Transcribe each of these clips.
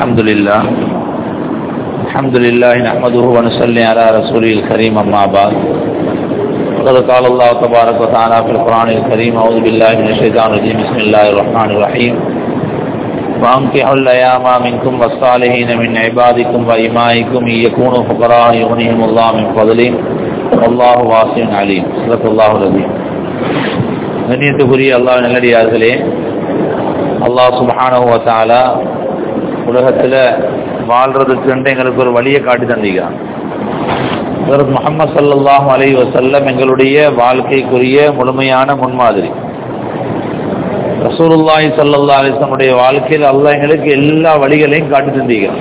الحمد لله الحمد لله نحمده ونصلي على رسوله الكريم أما بعد وقد قال الله تبارك وتعالى في القرآن الكريم أعوذ بالله من الشيطان الرجيم بسم الله الرحمن الرحيم وأنكحوا الأيام منكم والصالحين من عبادكم وإمائكم إن يكونوا فقراء يغنيهم الله من فضله والله واسع عليم صدق الله العظيم கண்ணியத்துக்குரிய அல்லாஹ் நல்லடியார்களே அல்லாஹ் சுபஹானஹு வ தஆலா உலகத்தில் வாழ்றதுக்கு எங்களுக்கு ஒரு வழியை காட்டி தந்திக்கிறான் ஹஜரத் முகமது சல்லல்லாஹு அலைஹி வஸல்லம் எங்களுடைய வாழ்க்கைக்குரிய முழுமையான முன்மாதிரி ரசூலுல்லாஹி ஸல்லல்லாஹு அலைஹி வஸல்லுடைய வாழ்க்கையில் அல்லாஹ் எங்களுக்கு எல்லா வழிகளையும் காட்டி தந்திக்கிறான்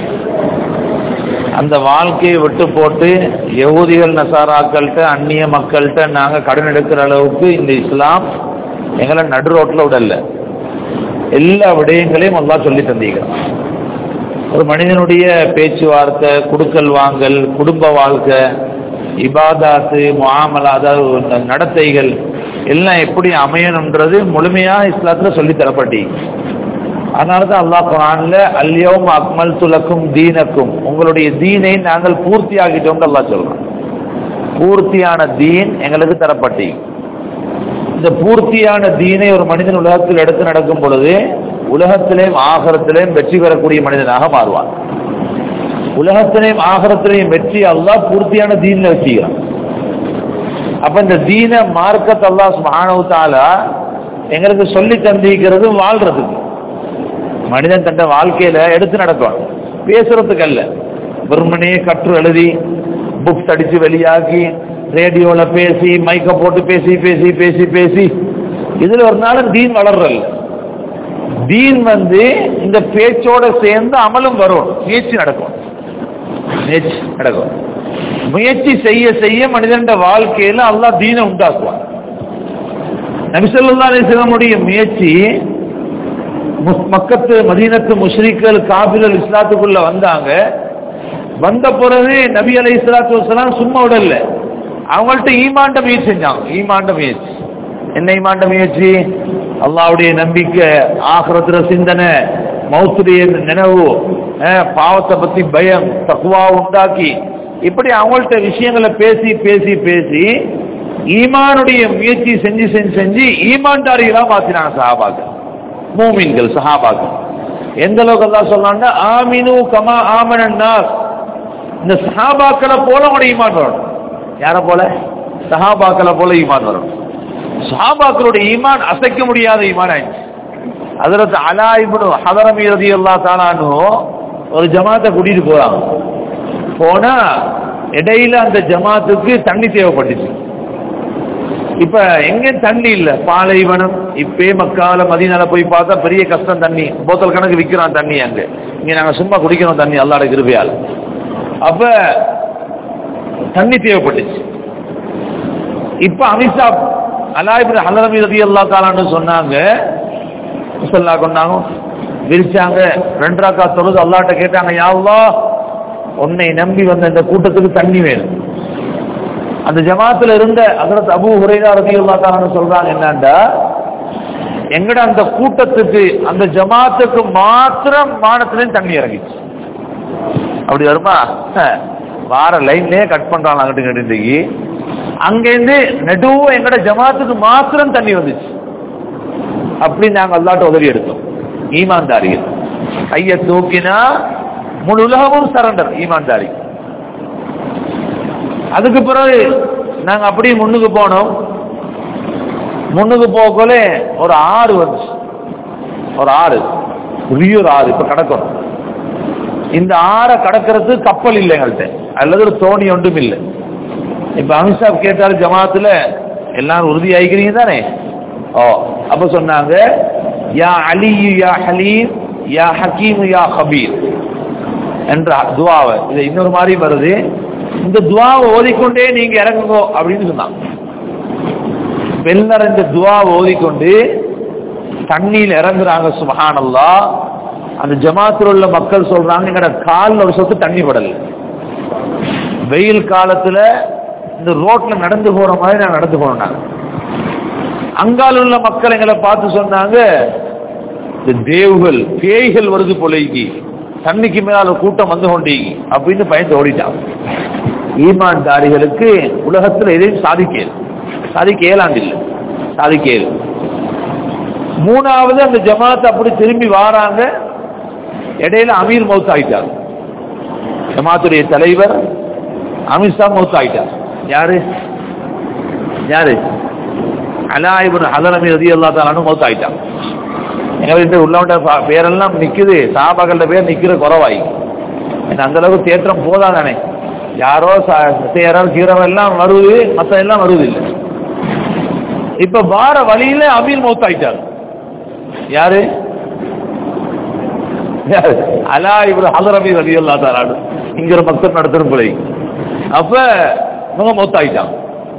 அந்த வாழ்க்கையை விட்டு போட்டு யகூதிகள் நசாராக்கள்கிட்ட அந்நிய மக்கள்கிட்ட நாங்கள் கடன் எடுக்கிற அளவுக்கு இந்த இஸ்லாம் எங்களை நடு ரோட்டில் விடல எல்லா விடயங்களையும் அல்லா சொல்லி தந்திக்கிறான் ஒரு மனிதனுடைய பேச்சுவார்த்தை குடுக்கல் வாங்கல் குடும்ப வாழ்க்கை இபாதாத்து முகாமலா அதாவது நடத்தைகள் எல்லாம் எப்படி அமையணுன்றது முழுமையாக இஸ்லாத்தில் சொல்லி தரப்பட்டி அதனால தான் அல்லாஹ் குரான்ல அல்யோம் அக்மல் துலக்கும் தீனக்கும் உங்களுடைய தீனை நாங்கள் பூர்த்தி ஆகிட்டோம் அல்லாஹ் சொல்றோம் பூர்த்தியான தீன் எங்களுக்கு தரப்பட்டி இந்த பூர்த்தியான தீனை ஒரு மனிதன் உலகத்தில் எடுத்து நடக்கும் பொழுது உலகத்திலேயும் ஆகரத்திலேயும் வெற்றி பெறக்கூடிய மனிதனாக மாறுவான் உலகத்திலேயும் ஆகரத்திலேயும் வெற்றி அல்லாஹ் பூர்த்தியான தீன்ல வச்சுக்கிறான் அப்ப இந்த தீன மார்க்கத் அல்லாஹ் சுபானவுத்தாலா எங்களுக்கு சொல்லி தந்திக்கிறது வாழ்றதுக்கு மனிதன் தன் வாழ்க்கையில எடுத்து நடக்கும் பேசுறதுக்கு அல்ல வெறுமனையே கற்று எழுதி புக்ஸ் அடிச்சு வெளியாக்கி ரேடியோல பேசி மைக்க போட்டு பேசி பேசி பேசி பேசி இதுல ஒரு நாளும் தீன் வளர்றல்ல தீன் வந்து இந்த பேச்சோட சேர்ந்து அமலும் வரும் முயற்சி நடக்கும் முயற்சி நடக்கும் முயற்சி செய்ய செய்ய மனிதன் வாழ்க்கையில அல்லாஹ் தீனை உண்டாக்குவான் நபிசல்லா அலிஸ்லமுடைய முயற்சி மக்கத்து மதீனத்து முஷ்ரிக்கள் காபிர்கள் இஸ்லாத்துக்குள்ள வந்தாங்க வந்த பிறகு நபி அலை இஸ்லாத்து வசலாம் சும்மா விடல அவங்கள்ட்ட ஈமாண்ட முயற்சி செஞ்சாங்க ஈமாண்ட முயற்சி என்ன ஈமாண்ட முயற்சி அல்லாவுடைய நம்பிக்கை ஆகிரத்துல சிந்தனை மௌத்துடைய நினைவு பாவத்தை பத்தி பயம் தக்குவா உண்டாக்கி இப்படி அவங்கள்ட்ட விஷயங்களை பேசி பேசி பேசி ஈமானுடைய முயற்சி செஞ்சு செஞ்சு செஞ்சு ஈமான்தாரிகளா மாத்தினாங்க சஹாபாக்கள் மூமின்கள் சஹாபாக்கள் எந்த அளவுக்கு எல்லாம் சொல்லலாம்னா ஆமினு கமா ஆமனன்னார் இந்த சஹாபாக்களை போல உங்களோட ஈமான் வரணும் யார போல சஹாபாக்களை போல ஈமான் வரணும் சஹாபாக்களுடைய ஈமான் அசைக்க முடியாத ஈமான் ஆயிடுச்சு அதற்கு அலாயிபுனு ஹதரமி ரதி அல்லா தானானு ஒரு ஜமாத்தை கூட்டிட்டு போறாங்க போனா இடையில அந்த ஜமாத்துக்கு தண்ணி தேவைப்பட்டுச்சு இப்ப எங்க தண்ணி இல்ல பாலைவனம் இப்பே மக்கால மதினால போய் பார்த்தா பெரிய கஷ்டம் தண்ணி போத்தல் கணக்கு விற்கிறான் தண்ணி அங்க இங்க நாங்க சும்மா குடிக்கிறோம் தண்ணி அல்லாட கிருபையால் அப்ப தண்ணி தேவைப்பட்டுச்சு இப்ப அமித்ஷா அலாயிபுர ஹலரமி ரதி அல்லா தாலான்னு சொன்னாங்க முசல்லா கொண்டாங்க விரிச்சாங்க ரெண்டு ராக்கா தொழுது அல்லாட்ட கேட்டாங்க யாவா உன்னை நம்பி வந்த இந்த கூட்டத்துக்கு தண்ணி வேணும் அந்த ஜமாத்துல இருந்த அதற்கு அபு ஹுரைதா ரதி அல்லா தாலான்னு சொல்றாங்க என்னண்டா எங்கட அந்த கூட்டத்துக்கு அந்த ஜமாத்துக்கு மாத்திரம் வானத்திலையும் தண்ணி இறங்கிச்சு அப்படி வருமா வார லைன்லயே கட் பண்றாங்க அங்கிட்டு இன்றைக்கு அங்கேருந்து நடுவும் எங்கட ஜமாத்துக்கு மாத்திரம் தண்ணி வந்துச்சு அப்படி நாங்க அல்லாட்ட உதவி எடுத்தோம் ஈமான்தாரிகள் கைய தூக்கினா முழு உலகமும் சரண்டர் ஈமான்தாரி அதுக்கு பிறகு நாங்க அப்படியே முன்னுக்கு போனோம் முன்னுக்கு போகல ஒரு ஆறு வந்துச்சு ஒரு ஆறு பெரிய ஒரு ஆறு இப்ப கடக்கணும் இந்த ஆறை கடக்கிறது கப்பல் இல்லை எங்கள்கிட்ட அல்லது ஒரு தோணி ஒன்றும் இல்லை இப்ப அமித்ஷா கேட்டாரு ஜமாத்துல எல்லாரும் உறுதி ஆகிக்கிறீங்க தானே ஓ அப்ப சொன்னாங்க யா அலி யா ஹலீம் யா ஹக்கீம் யா ஹபீர் என்ற துவாவை இது இன்னொரு மாதிரி வருது இந்த துவாவை ஓதிக்கொண்டே நீங்க இறங்குங்க அப்படின்னு சொன்னாங்க வெள்ளர் இந்த துவாவை ஓதிக்கொண்டு தண்ணியில் இறங்குறாங்க சுபஹானல்லா அந்த ஜமாத்தில் உள்ள மக்கள் சொல்றாங்க எங்கட காலில் ஒரு சொத்து தண்ணி படல வெயில் காலத்துல இந்த ரோட்ல நடந்து போற மாதிரி நான் நடந்து போனோம் நாங்க அங்கால உள்ள மக்கள் எங்களை பார்த்து சொன்னாங்க இந்த தேவுகள் பேய்கள் வருது பொலைக்கு தண்ணிக்கு மேல ஒரு கூட்டம் வந்து கொண்டி அப்படின்னு பயந்து ஓடிட்டான் ஈமான்தாரிகளுக்கு உலகத்துல எதையும் சாதிக்க இயலும். சாதிக்க இயலாண்டு இல்லை சாதிக்க இயலும். மூணாவது அந்த ஜமாத் அப்படி திரும்பி வாராங்க இடையில அமீர் மௌத் ஆயிட்டார் ஜமாத்துடைய தலைவர் அமித்ஷா மௌத் ஆயிட்டார் யாரு யாரு அலாயிபுன் ஹதரமி ரதி அல்லா தாலானு மௌத் ஆயிட்டான் எங்களுக்கு உள்ளவண்ட பா- பேரெல்லாம் நிக்குது சாபாக்கள பேர் நிக்கிற குறவாய் ஏன்னா அந்த அளவுக்கு தேற்றம் போதா தானே யாரோ யாராவது கீரவ எல்லாம் வருது மத்த எல்லாம் வருது இல்லை இப்ப வார வழியில அமீர் மௌத் ஆயிட்டார் யாரு யாரு? அலா இவர் ஹதரமி ரதி அல்லா தாலானு இங்க ஒரு மக்கள் நடத்துற பிள்ளை அப்ப இவங்க மௌத் ஆயிட்டான்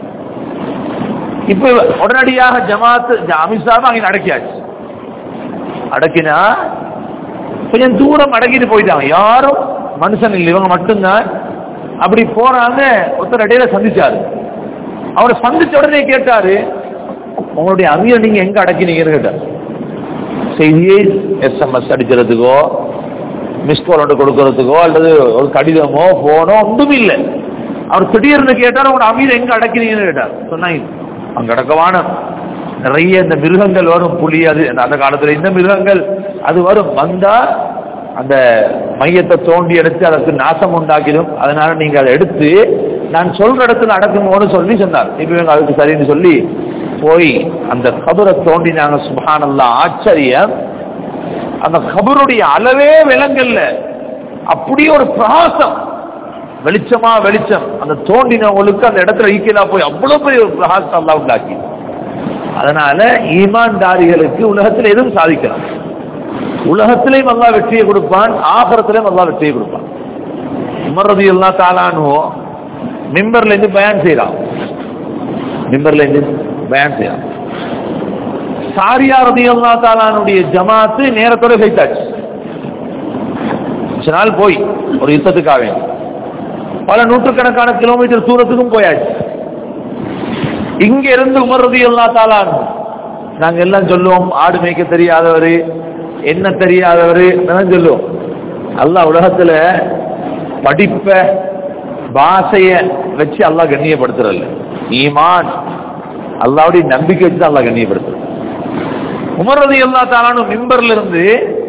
இப்ப உடனடியாக ஜமாத் அமித்ஷாவை அங்க அடக்கியாச்சு அடக்கினா கொஞ்சம் தூரம் அடக்கிட்டு போயிட்டாங்க யாரும் மனுஷன் இல்லை இவங்க மட்டும்தான் அப்படி போறாங்க ஒருத்தர் இடையில சந்திச்சாரு அவரை சந்திச்ச உடனே கேட்டாரு உங்களுடைய அமீரை நீங்க எங்க அடக்கினீங்கன்னு கேட்டார் செய்தியை எஸ்எம்எஸ் அடிக்கிறதுக்கோ மிஸ் கால் ஒன்று கொடுக்கறதுக்கோ அல்லது ஒரு கடிதமோ போனோ ஒன்றும் இல்லை அவர் திடீர்னு கேட்டார் உங்களோட அமீர் எங்க அடக்கினீங்கன்னு கேட்டார் சொன்னாங்க அங்க அடக்கவான நிறைய இந்த மிருகங்கள் வரும் புலி அது அந்த காலத்துல இந்த மிருகங்கள் அது வரும் வந்தா அந்த மையத்தை தோண்டி எடுத்து அதற்கு நாசம் உண்டாக்கிடும் அதனால நீங்க அதை எடுத்து நான் சொல்ற இடத்துல அடக்குங்கன்னு சொல்லி சொன்னார் இப்ப இவங்க அதுக்கு சரின்னு சொல்லி போய் அந்த கபரை தோண்டினாங்க சுபானல்லா ஆச்சரியம் அந்த கபருடைய அளவே விலங்கல்ல அப்படியே ஒரு பிரகாசம் வெளிச்சமா வெளிச்சம் அந்த தோண்டினவங்களுக்கு அந்த இடத்துல ஈக்கியலா போய் அவ்வளவு பெரிய ஒரு பிரகாசம் அல்லா உண்டாக்கி அதனால ஈமான்தாரிகளுக்கு உலகத்தில் எதுவும் சாதிக்கலாம் உலகத்திலையும் அல்லா வெற்றியை கொடுப்பான் ஆபரத்திலையும் அல்லா வெற்றியை கொடுப்பான் உமர்றது எல்லா தாளானோ மிம்பர்ல இருந்து பயன் செய்யறான் மிம்பர்ல இருந்து பயன் செய்யறான் சாரியா ரதி அல்லா தாலானுடைய ஜமாத்து நேரத்தோட கைத்தாச்சு கொஞ்ச நாள் போய் ஒரு யுத்தத்துக்காக வேண்டி. பல நூற்றுக்கணக்கான கிலோமீட்டர் தூரத்துக்கும் போயாச்சு இங்க இருந்து உமர் ரதி அல்லா தாலான் நாங்க எல்லாம் சொல்லுவோம் ஆடு மேய்க்க தெரியாதவரு என்ன தெரியாதவரு தான் சொல்லுவோம் அல்லாஹ் உலகத்துல படிப்ப பாஷைய வச்சு அல்லாஹ் கண்ணியப்படுத்துறல்ல ஈமான் அல்லாவுடைய நம்பிக்கை வச்சு தான் அல்லாஹ் கண்ணியப்படுத்துறது உமர் ரதி அல்லா தாலானு மிம்பர்ல இருந்து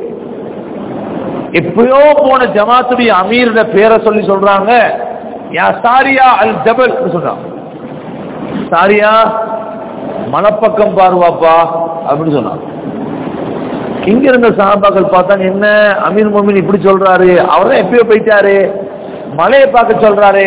எப்பயோ போன ஜமாத்துடைய அமீரோட பேரை சொல்லி சொல்றாங்க யா சாரியா அல் ஜபல் சொல்றாங்க சாரியா மலப்பக்கம் பாருவாப்பா அப்படின்னு சொன்னாங்க இங்க இருந்த சஹாபாக்கள் பார்த்தாங்க என்ன அமீர் மோமின் இப்படி சொல்றாரு அவர் தான் எப்பயோ போயிட்டாரு மலையை பார்க்க சொல்றாரு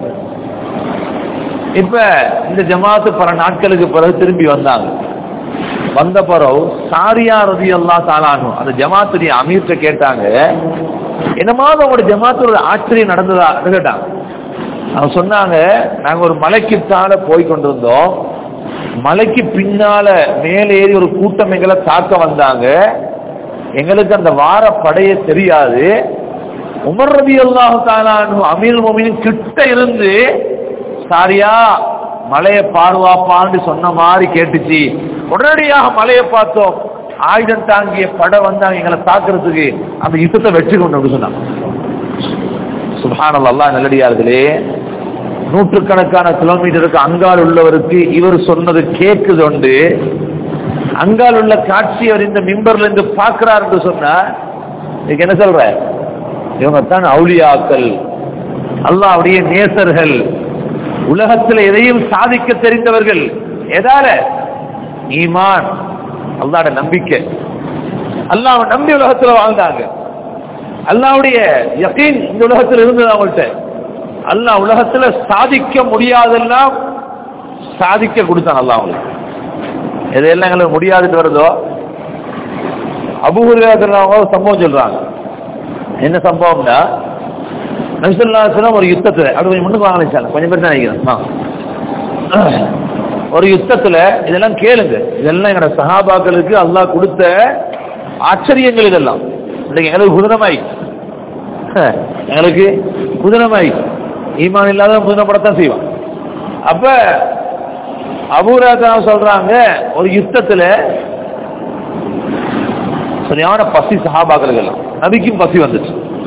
இப்ப இந்த ஜமாத்து பல நாட்களுக்கு பிறகு திரும்பி வந்தாங்க வந்த பிறகு சாரியா ரதி அல்லா தாளானும் அந்த ஜமாத்துடைய அமீர்கிட்ட கேட்டாங்க என்னமாவது உங்களோட ஜமாத்தோட ஆச்சரியம் நடந்ததா கேட்டாங்க அவங்க சொன்னாங்க நாங்க ஒரு மலைக்கு தாழ போய் கொண்டிருந்தோம் மலைக்கு பின்னால மேலே ஏறி ஒரு கூட்டம் எங்களை தாக்க வந்தாங்க எங்களுக்கு அந்த வார படைய தெரியாது உமர் ரதி அல்லாஹு தாலானு அமீர் மோமின் கிட்ட இருந்து சாரியா மலையை பாருவாப்பான்னு சொன்ன மாதிரி கேட்டுச்சு உடனடியாக மலையை பார்த்தோம் ஆயுதம் தாங்கிய படை வந்தாங்க எங்களை தாக்குறதுக்கு அந்த யுத்தத்தை வெற்றி கொண்டு அப்படி சொன்னாங்க சுபானல் அல்லா நல்லடியார்களே நூற்றுக்கணக்கான கிலோமீட்டருக்கு அங்கால் உள்ளவருக்கு இவர் சொன்னது கேட்குது உண்டு அங்கால் உள்ள காட்சி அவர் இந்த மிம்பர்ல இருந்து பார்க்கிறார் என்று சொன்னா இதுக்கு என்ன சொல்ற இவங்க தான் அவுளியாக்கள் அல்லாவுடைய நேசர்கள் உலகத்தில் எதையும் சாதிக்க தெரிந்தவர்கள் எதால ஈமான் அல்லாட நம்பிக்கை அல்லாஹ் நம்பி உலகத்துல வாழ்ந்தாங்க அல்லாவுடைய யகீன் இந்த உலகத்தில் இருந்தது அவங்கள்ட்ட அல்லாஹ் உலகத்துல சாதிக்க முடியாதெல்லாம் சாதிக்க கொடுத்தான் அல்லாஹ் அவங்களுக்கு எதையெல்லாம் எங்களுக்கு முடியாதுன்னு வருதோ அபுகுரியாக்கிறவங்க ஒரு சம்பவம் சொல்றாங்க என்ன சம்பவம்னா நபிசுல்லாஸ்லாம் ஒரு யுத்தத்துல அப்படி கொஞ்சம் முன்னுக்கு வாங்க சார் கொஞ்சம் பேர் தான் நினைக்கிறேன் வாங்க. ஒரு யுத்தத்துல இதெல்லாம் கேளுங்க இதெல்லாம் எங்களோட சஹாபாக்களுக்கு அல்லாஹ் கொடுத்த ஆச்சரியங்கள் இதெல்லாம் இன்னைக்கு எங்களுக்கு குதிரமாய் எங்களுக்கு குதிரமாய் ஈமான் இல்லாத குதிரப்படத்தான் செய்வான் அப்ப அபூராதான் சொல்றாங்க ஒரு யுத்தத்துல சரியான பசி சஹாபாக்களுக்கு எல்லாம் நபிக்கும் பசி வந்துச்சு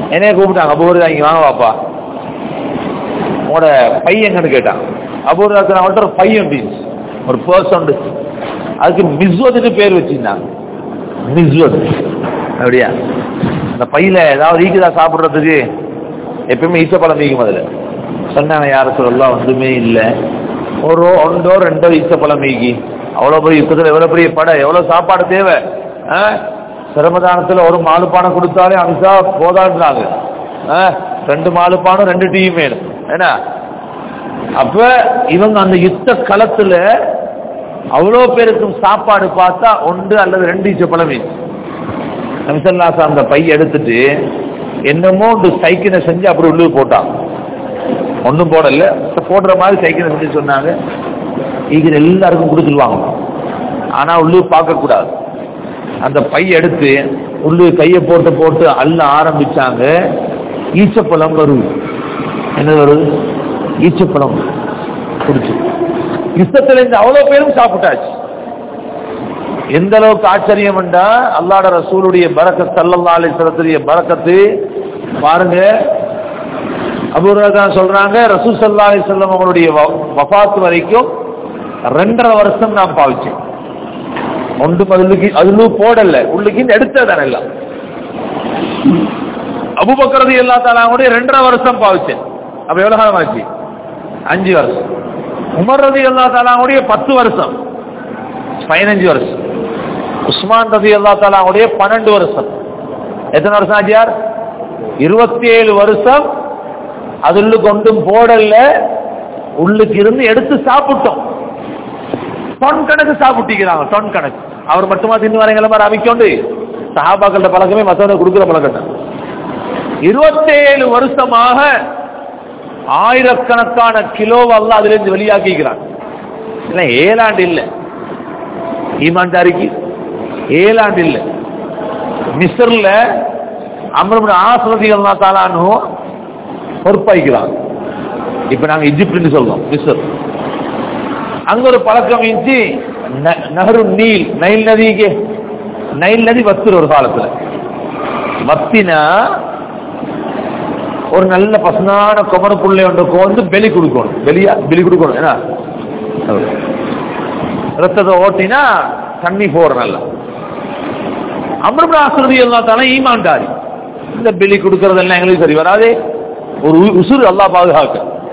என்னைய கூப்பிட்டாங்க அபூர்வா இங்க வாங்க வாப்பா உங்களோட பையங்கன்னு கேட்டான் அபூர்வாக்கு அவன்கிட்ட ஒரு பையன் இருந்துச்சு ஒரு பர்சன் இருந்துச்சு அதுக்கு மிஸ்வத்துக்கு பேர் வச்சிருந்தாங்க மிஸ்வத் அப்படியா அந்த பையில ஏதாவது ஈக்குதா சாப்பிடுறதுக்கு எப்பயுமே ஈச்சப்பழம் ஈக்கும் அதுல சொன்னாங்க யார சொல்லலாம் ஒன்றுமே இல்லை ஒரு ஒன்றோ ரெண்டோ ஈச்சப்பழம் ஈக்கி அவ்வளோ பெரிய யுத்தத்தில் எவ்வளோ பெரிய படம் எவ்வளோ சாப்பாடு தேவை ஆ? சிரமதானத்தில் ஒரு மாலுப்பானம் கொடுத்தாலே அனுசா போதாடுறாங்க ஆ? ரெண்டு மாலுப்பானம் ரெண்டு டீ வேணும் என்ன அப்ப இவங்க அந்த யுத்த களத்துல அவ்வளோ பேருக்கும் சாப்பாடு பார்த்தா ஒன்று அல்லது ரெண்டு ஈச்சப்பழம் ஈச்சு நம்சல்லாசா அந்த பை எடுத்துட்டு என்னமோ ஒரு சைக்கிளை செஞ்சு அப்படி உள்ளே போட்டான் ஒன்றும் போடல போடுற மாதிரி சைக்கிளை செஞ்சு சொன்னாங்க இது எல்லாருக்கும் கொடுத்துருவாங்க ஆனா உள்ளே பார்க்கக்கூடாது அந்த பை எடுத்து உள்ளே கையை போட்டு போட்டு அள்ள ஆரம்பிச்சாங்க ஈச்சப்பழம் வருது என்ன வருது ஈச்சப்பழம் குடிச்சு யுத்தத்துல இருந்து அவ்வளவு பேரும் சாப்பிட்டாச்சு எந்த அளவுக்கு ஆச்சரியம் என்றா அல்லாட ரசூலுடைய பரக்கத் சல்லல்லா அலிஸ்வரத்துடைய பரக்கத்து பாருங்க அபூர்வதான் சொல்றாங்க ரசூல் சல்லா அலிஸ்வல்லம் அவங்களுடைய வ- வஃபாத்து வரைக்கும் ரெண்டரை வருஷம் நான் பாவிச்சேன் ஒன்று பதிலுக்கு அதுலும் போடல உள்ளுக்கு எடுத்ததான் எல்லாம் அபுபக்கரது எல்லா தாலாங்களுடைய ரெண்டரை வருஷம் பாவிச்சேன் அப்ப எவ்வளவு காலம் ஆச்சு அஞ்சு வருஷம் உமர் ரதி அல்லா தாலாங்களுடைய பத்து வருஷம் பதினஞ்சு வருஷம் உஸ்மான் ரதி அல்லா தாலாவுடைய பன்னெண்டு வருஷம் எத்தனை வருஷம் ஆச்சியார் இருபத்தி ஏழு வருஷம் அதுள்ள கொண்டும் போடல உள்ளுக்கு இருந்து எடுத்து சாப்பிட்டோம் டொன் கணக்கு சாப்பிட்டிக்கிறாங்க டொன் கணக்கு அவர் மட்டுமா தின்னு வரீங்கள மாதிரி அமைக்கொண்டு சஹாபாக்கள்ட்ட பழக்கமே மற்றவங்க கொடுக்குற பழக்கத்தை இருபத்தேழு வருஷமாக ஆயிரக்கணக்கான கிலோவெல்லாம் அதுல இருந்து வெளியாக்கிக்கிறாங்க இல்லை ஏழாண்டு இல்லை ஈமான்தாரிக்கு ஏழாண்டு இல்லை மிஸ்ர்ல அமர்மன் ஆசிரதி அல்லா தாலானு பொறுப்பாய்க்கிறாங்க இப்ப நாங்க இஜிப்ட்னு சொல்றோம் மிஸ்ர் அங்க ஒரு பழக்கம் இருந்துச்சு ந- நஹரு நீல் நைல் நதிக்கு நைல் நதி வத்துரு ஒரு காலத்துல வத்தினா ஒரு நல்ல பசுனான குமரப்புள்ளை ஒன்றுக்கு வந்து பெலி கொடுக்கணும் வெளியா பெலி கொடுக்கணும் என்ன ரத்தத்தை ஓட்டினா தண்ணி போற நல்லா அமிர்தாசிரதி எல்லா தானே ஈமான்டாரி இந்த பெலி கொடுக்கறதெல்லாம் எங்களுக்கு சரி வராதே ஒரு உ- உசுறு அல்லாஹ் பாதுகாக்க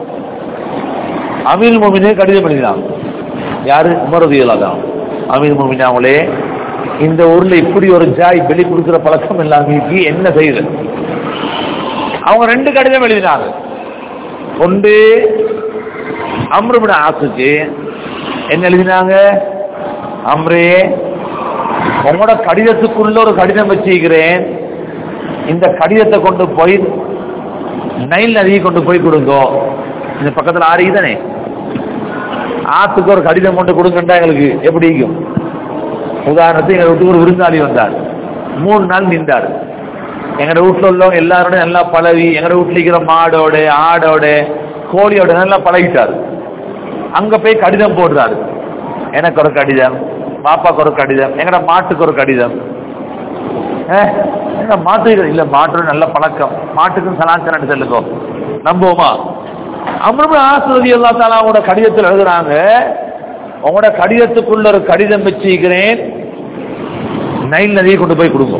அமீர் மோமினே கடிதம் பண்ணிதான் யாரு உமரது தான் அமீர் மோமின் அவங்களே இந்த ஊர்ல இப்படி ஒரு ஜாய் பெலி கொடுக்கிற பழக்கம் இல்லாம என்ன செய்யுது அவங்க ரெண்டு கடிதம் எழுதினாங்க ஒன்று அம்ருபிட ஆசுக்கு என்ன எழுதினாங்க அம்ரே உங்களோட கடிதத்துக்குள்ள ஒரு கடிதம் வச்சிருக்கிறேன் இந்த கடிதத்தை கொண்டு போய் நைல் நதியை கொண்டு போய் கொடுங்க இந்த பக்கத்துல ஆறு தானே ஆத்துக்கு ஒரு கடிதம் கொண்டு கொடுங்கண்டா எங்களுக்கு எப்படி இருக்கும் உதாரணத்துக்கு எங்க வீட்டுக்கு ஒரு விருந்தாளி வந்தார் மூணு நாள் நின்றார் எங்கட வீட்டுல உள்ளவங்க எல்லாரோட நல்லா பழகி எங்கட வீட்டுல இருக்கிற மாடோட ஆடோட கோழியோட நல்லா பழகிட்டாரு அங்க போய் கடிதம் போடுறாரு எனக்கு ஒரு கடிதம் பாப்பாக்கு ஒரு கடிதம் எங்கட மாட்டுக்கு ஒரு கடிதம் ஏ, என்ன மாட்டு இல்ல மாட்டு நல்ல பழக்கம் மாட்டுக்கும் சலாச்சரம் சொல்லுங்க நம்புவோமா அம்ருமே ஆசிரதி அல்லா தாலாவோட கடிதத்தில் எழுதுறாங்க உங்களோட கடிதத்துக்குள்ள ஒரு கடிதம் வச்சிருக்கிறேன் நைல் நதியை கொண்டு போய் கொடுங்க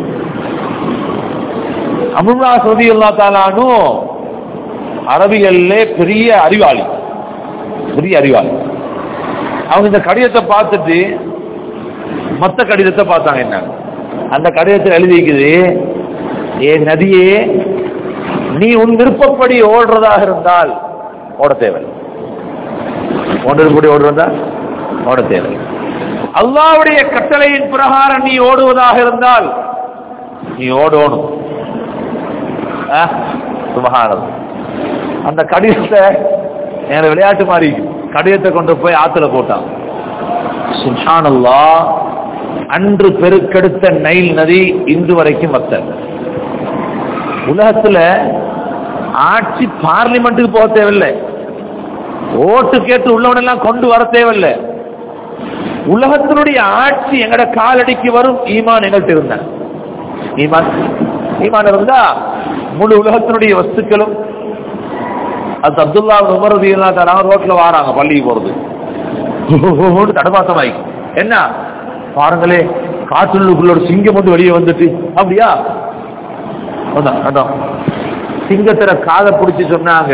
அமுல்லா சதி அல்லா தாலானும் அரபிகள்ல பெரிய அறிவாளி பெரிய அறிவாளி அவங்க இந்த கடிதத்தை பார்த்துட்டு மத்த கடிதத்தை பார்த்தாங்க என்ன அந்த கடிதத்தில் எழுதிக்குது ஏ நதியே நீ உன் விருப்பப்படி ஓடுறதாக இருந்தால் ஓட தேவை ஓடுறபடி ஓடுறதா ஓட தேவை அல்லாவுடைய கட்டளையின் பிரகாரம் நீ ஓடுவதாக இருந்தால் நீ ஓடணும் ஆ, சுபஹானல்லாஹ். அந்த கடிதத்தை எங்களை விளையாட்டு மாதிரி கடிதத்தை கொண்டு போய் ஆத்துல போட்டான் சுல்ஹானல்லா அன்று பெருக்கெடுத்த நைல் நதி இன்று வரைக்கும் வத்த உலகத்துல ஆட்சி பார்லிமெண்ட்டுக்கு போக தேவையில்லை ஓட்டு கேட்டு உள்ளவனெல்லாம் கொண்டு வர தேவையில்லை உலகத்தினுடைய ஆட்சி எங்கட காலடிக்கு வரும் ஈமான் எங்கள்கிட்ட இருந்த ஈமான் ஈமான் இருந்தா முழு உலகத்தினுடைய வஸ்துக்களும் அது அப்துல்லா உமரது தராங்க ரோட்ல வாராங்க பள்ளிக்கு போறது தடமாசமாய் என்ன பாருங்களே காற்றுள்ளுக்குள்ள ஒரு சிங்கம் வந்து வெளியே வந்துட்டு அப்படியா அதான் அதான் சிங்கத்திர காதை பிடிச்சி சொன்னாங்க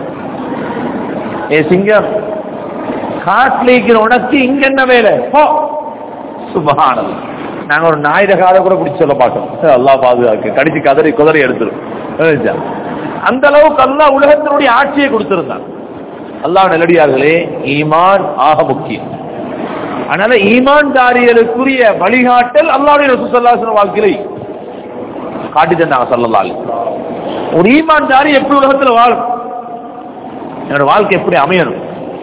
ஏ சிங்கம் காட்டுல இருக்கிற உனக்கு இங்க என்ன வேலை போ சுபகானது நாங்க ஒரு நாயிர காதை கூட பிடிச்சி சொல்ல மாட்டோம் அல்லாஹ் பாதுகாக்க கடிச்சு கதறி குதறி எடுத்துரும் புரியுதா? அந்த அளவுக்கு அல்லாஹ் உலகத்தினுடைய ஆட்சியை கொடுத்திருந்தான் அல்லாஹ் நல்லடியார்களே ஈமான் ஆக முக்கியம் அதனால ஈமான்தாரியர்களுக்குரிய வழிகாட்டல் அல்லாவுடைய ரசூசல்லாசன வாழ்க்கையில காட்டி தந்தாங்க சொல்லலால் ஒரு ஈமான்தாரி எப்படி உலகத்துல வாழும் என்னோட வாழ்க்கை எப்படி அமையணும்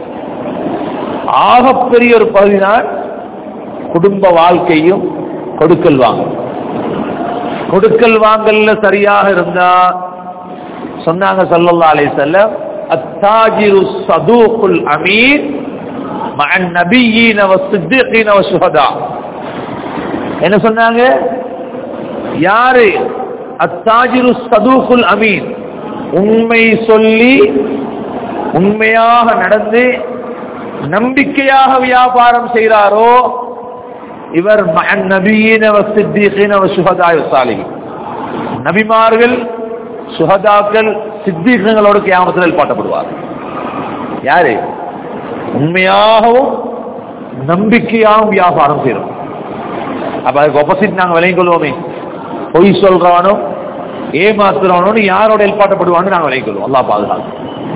ஆகப்பெரிய ஒரு பகுதிதான் குடும்ப வாழ்க்கையும் கொடுக்கல் வாங்கல் கொடுக்கல் வாங்கல்ல சரியாக இருந்தா சொன்னாங்க சல்லல்லா அலைஹி வஸல்லம் அத்தாஜிரு சதூகுல் அமீன் மஅ நபியீன வஸ்ஸித்தீகீன வஷ்ஹதா என்ன சொன்னாங்க யாரு அத்தாஜிரு சதூகுல் அமீன் உண்மை சொல்லி உண்மையாக நடந்து நம்பிக்கையாக வியாபாரம் செய்கிறாரோ இவர் மகன் நபியீன சித்தீகீன சுகதாய சாலிகி நபிமார்கள் சுகதாக்கள் சித்தீகங்களோடு கியாமத்தில் பாட்டப்படுவார் யாரு உண்மையாகவும் நம்பிக்கையாகவும் வியாபாரம் செய்யறோம் அப்ப அதுக்கு ஆப்போசிட் நாங்க விலையும் கொள்வோமே பொய் சொல்றவனும் ஏமாத்துறவனும் யாரோட ஏற்பாட்டப்படுவான்னு நாங்க விலையும் கொள்வோம் அல்லா பாதுகாப்பு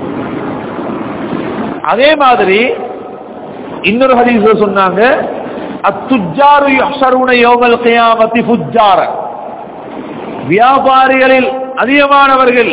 அதே மாதிரி இன்னொரு ஹதீஸ்ல சொன்னாங்க அத்துஜாரு யஹ்ஷருன யௌமல் கியாமத்தி ஃபுஜ்ஜார வியாபாரிகளில் அதிகமானவர்கள்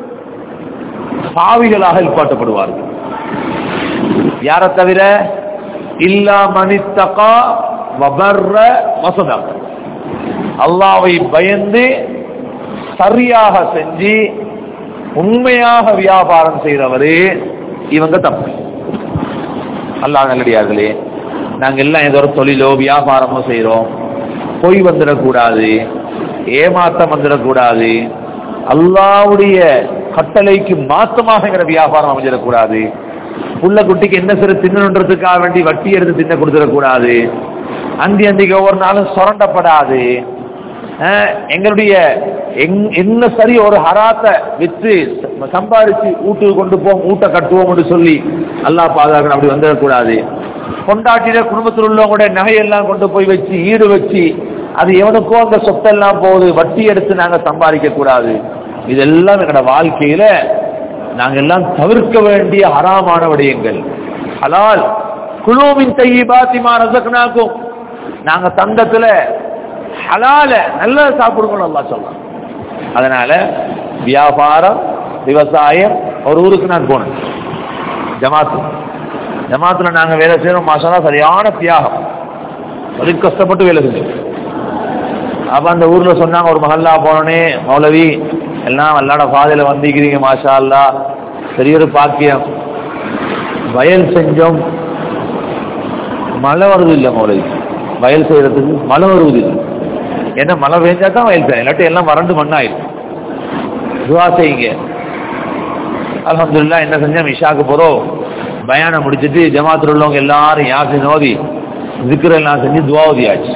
பாவிகளாக ஏற்பாட்டப்படுவார்கள் யாரை தவிர இல்லா மனித்தகா வபர்ர வசதம் அல்லாவை பயந்து சரியாக செஞ்சு உண்மையாக வியாபாரம் செய்கிறவரே இவங்க தப்பு அல்லாஹ் நல்லடியார்களே நாங்க எல்லாம் ஏதோ ஒரு தொழிலோ வியாபாரமோ செய்றோம் பொய் வந்துடக்கூடாது ஏமாத்தம் வந்துடக்கூடாது அல்லாவுடைய கட்டளைக்கு மாத்தமாகங்கிற வியாபாரம் அமைஞ்சிடக்கூடாது புள்ள குட்டிக்கு என்ன சிறு தின்னணுன்றதுக்காக வேண்டி வட்டி எடுத்து தின்ன கொடுத்துடக்கூடாது அந்தி அந்திக்கு ஒவ்வொரு நாளும் சுரண்டப்படாது அஹ், எங்களுடைய எங்- என்ன சரி ஒரு ஹராத்தை விற்று ச- சம்பாதிச்சு வீட்டுக்கு கொண்டு போவோம் வீட்டை கட்டுவோம்னு சொல்லி அல்லாஹ் பாதுகாக்கணும் அப்படி வந்துடக்கூடாது கொண்டாட்டின குடும்பத்தில் உள்ளவங்களுடைய நகையெல்லாம் கொண்டு போய் வச்சு ஈடு வச்சு அது எவனுக்கோ அந்த சொத்தெல்லாம் போகுது வட்டி எடுத்து நாங்க சம்பாதிக்க கூடாது இதெல்லாம் எங்களோட வாழ்க்கையில நாங்க எல்லாம் தவிர்க்க வேண்டிய ஹராமான விடயங்கள் ஹலால் குழுவின் தையி பாத்திமா ரசக்னாக்கும் நாங்க தந்தத்துல ஹலால நல்லா சாப்பிடுங்கன்னு நல்லா சொல்லலாம் அதனால வியாபாரம் விவசாயம் ஒரு ஊருக்கு நான் போனேன் ஜமாத்து ஜமாத்துல நாங்க வேலை செய்யறோம் மாசம் சரியான தியாகம் வலி கஷ்டப்பட்டு வேலை செஞ்சோம் அப்ப அந்த ஊர்ல சொன்னாங்க ஒரு மஹல்லா போனோடனே மௌலவி எல்லாம் அல்லாட பாதையில வந்திக்கிறீங்க மாஷா அல்லா பெரிய ஒரு பாக்கியம் வயல் செஞ்சோம் மழை வருது இல்லை மௌலவி வயல் செய்யறதுக்கு மழை வருவது இல்லை ஏன்னா மழை பெஞ்சா தான் வயல் செய்யும் இல்லாட்டி எல்லாம் வறண்டு மண்ணாயிடும் துவா செய்யுங்க அல்ஹம்துலில்லாஹ் என்ன செஞ்சோம் இஷாக்கு போறோம் பயானம் முடிச்சிட்டு ஜமாத்தில் உள்ளவங்க எல்லாரும் யாசி நோதி zikr எல்லாம் செஞ்சு துவா ஓதியாச்சு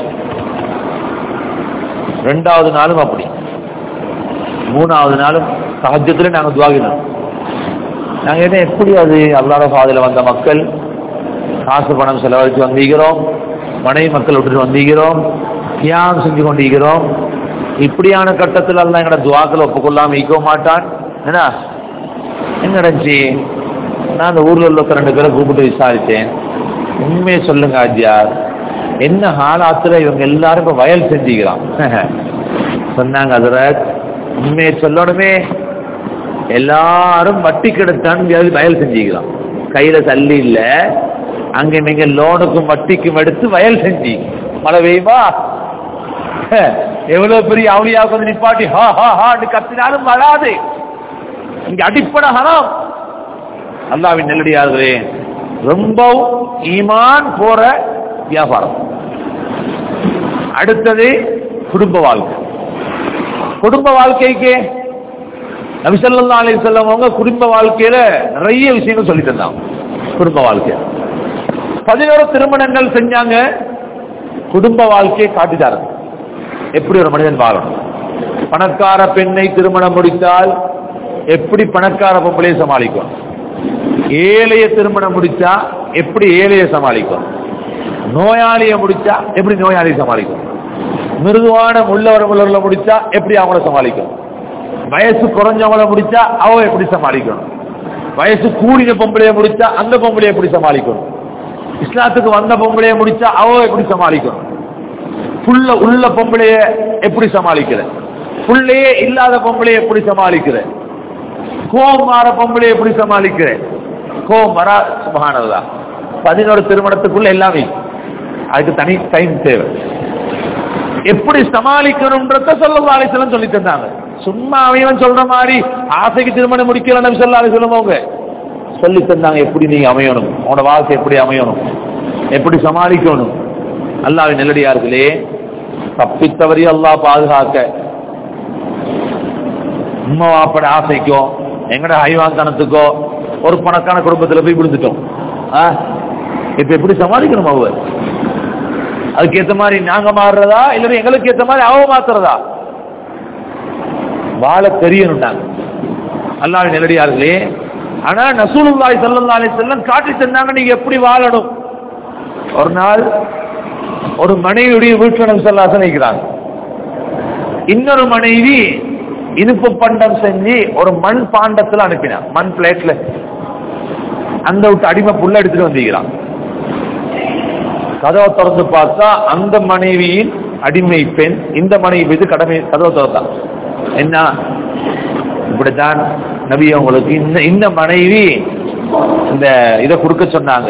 ரெண்டாவது நாளும் அப்படி மூணாவது நாளும் சஹஜத்துல நாங்க துவாகினோம் நாங்க என்ன எப்படி அது அல்லாத பாதையில வந்த மக்கள் காசு பணம் செலவழித்து வந்திருக்கிறோம் மனைவி மக்கள் விட்டுட்டு வந்திருக்கிறோம் தியாகம் செஞ்சு கொண்டிருக்கிறோம் இப்படியான கட்டத்தில் எல்லாம் எங்கட துவாக்களை ஒப்புக்கொள்ளாம இருக்க மாட்டான் என்ன என்ன நடந்துச்சு நான் அந்த ஊர்ல உள்ள ரெண்டு பேரை கூப்பிட்டு விசாரிச்சேன் உண்மையை சொல்லுங்க ஆஜியார் என்ன ஹாலாத்துல இவங்க எல்லாரும் இப்ப வயல் செஞ்சுக்கிறான் சொன்னாங்க அதரத் உண்மையை சொல்லணுமே எல்லாரும் வட்டி கெடுத்தான் வயல் செஞ்சுக்கிறான் கையில தள்ளி இல்ல அங்க நீங்க லோனுக்கும் வட்டிக்கும் எடுத்து வயல் செஞ்சு மழை பெய்யுமா எவ்வளவு பெரிய அவளியா வந்து நிப்பாட்டி ஹா ஹா ஹான்னு கத்தினாலும் வராது இங்க அடிப்படை ஹராம் அல்லாவின் நெல்லடியார்களே ரொம்பவும் ஈமான் போற வியாபாரம் அடுத்தது குடும்ப வாழ்க்கை குடும்ப வாழ்க்கைக்கு நபிசல்லா அலி அவங்க குடும்ப வாழ்க்கையில நிறைய விஷயங்கள் சொல்லி தந்தாங்க குடும்ப வாழ்க்கை பதினோரு திருமணங்கள் செஞ்சாங்க குடும்ப வாழ்க்கையை காட்டிட்டாரு எப்படி ஒரு மனிதன் வாழணும் பணக்கார பெண்ணை திருமணம் முடித்தால் எப்படி பணக்கார பொம்பளையை சமாளிக்கும் ஏழைய திருமணம் முடிச்சா எப்படி ஏழைய சமாளிக்கும் நோயாளிய முடிச்சா எப்படி நோயாளியை சமாளிக்கும் மிருதுவான முள்ளவர முள்ளவர்கள முடிச்சா எப்படி அவங்கள சமாளிக்கும் வயசு குறைஞ்சவங்கள முடிச்சா அவ எப்படி சமாளிக்கணும் வயசு கூடின பொம்பளைய முடிச்சா அந்த பொம்பளைய எப்படி சமாளிக்கணும் இஸ்லாத்துக்கு வந்த பொம்பளைய முடிச்சா அவ எப்படி சமாளிக்கணும் புள்ள உள்ள பொம்பளைய எப்படி சமாளிக்கிற புள்ளையே இல்லாத பொம்பளைய எப்படி சமாளிக்கிற கோபம் மாற பொம்பளைய எப்படி சமாளிக்கிற கோபம் வரா சுபகானதா பதினோரு திருமணத்துக்குள்ள எல்லாமே அதுக்கு தனி டைம் தேவை எப்படி சமாளிக்கணும்ன்றத சொல்லலாம் அலிசலம் சொல்லி தந்தாங்க சும்மா அவன் சொல்ற மாதிரி ஆசைக்கு திருமணம் முடிக்கல நபி சொல்லா அலிசலம் அவங்க சொல்லி தந்தாங்க எப்படி நீங்க அமையணும் உன்னோட வாழ்க்கை எப்படி அமையணும் எப்படி சமாளிக்கணும் அல்லாவின் நெல்லடியார்களே தப்பித்தவரையும் அல்லாஹ் பாதுகாக்க உம்மா வாப்பட ஆசைக்கோ எங்கட ஹைவாந்தனத்துக்கோ ஒரு பணக்கான குடும்பத்துல போய் விழுந்துட்டோம் ஆ? இப்ப எப்படி சமாளிக்கணும் அவர் அதுக்கு ஏத்த மாதிரி நாங்க மாறுறதா இல்ல எங்களுக்கு ஏத்த மாதிரி அவ மாத்துறதா வாழ தெரியணும் நாங்க அல்லாஹ் நெல்லடியார்களே ஆனா நசூலுல்லாஹி ஸல்லல்லாஹு அலைஹி வஸல்லம் காட்டி தந்தாங்க நீங்க எப்படி வாழணும் ஒரு நாள் ஒரு மனைவியுடைய வீட்டுல நபி ஸல்லல்லாஹு அலைஹி நிற்கிறாங்க இன்னொரு மனைவி இனிப்பு பண்டம் செஞ்சு ஒரு மண் பாண்டத்துல அனுப்பினான் மண் பிளேட்ல அந்த விட்டு அடிமை புள்ள எடுத்துட்டு வந்திருக்கிறான் கதவை திறந்து பார்த்தா அந்த மனைவியின் அடிமை பெண் இந்த மனைவி மீது கடமை கதவை திறந்தான் என்ன இப்படித்தான் நபி அவங்களுக்கு இந்த இந்த மனைவி இந்த இதை கொடுக்க சொன்னாங்க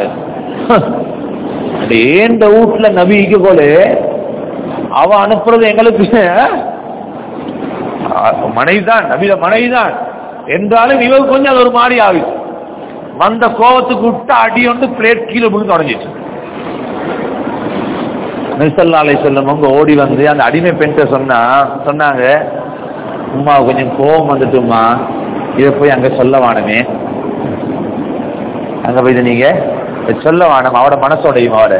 ஏந்த வீட்டுல நபிக்கு போல அவ அனுப்புறது எங்களுக்கு மனைவிதான் நபியில மனைவிதான் என்றாலும் இவங்க கொஞ்சம் அது ஒரு மாதிரி ஆகுது வந்த கோவத்துக்கு விட்டு அடி வந்து பிளேட் கீழே விழுந்து உடஞ்சிச்சு நெல்சல்லா அலை செல்லம் அவங்க ஓடி வந்து அந்த அடிமை பெண்கிட்ட சொன்னா சொன்னாங்க உமா கொஞ்சம் கோவம் வந்துட்டுமா இதை போய் அங்க சொல்ல வானமே அங்க போய் இதை நீங்க இதை சொல்ல வானம் அவட மனசோடையும் அவட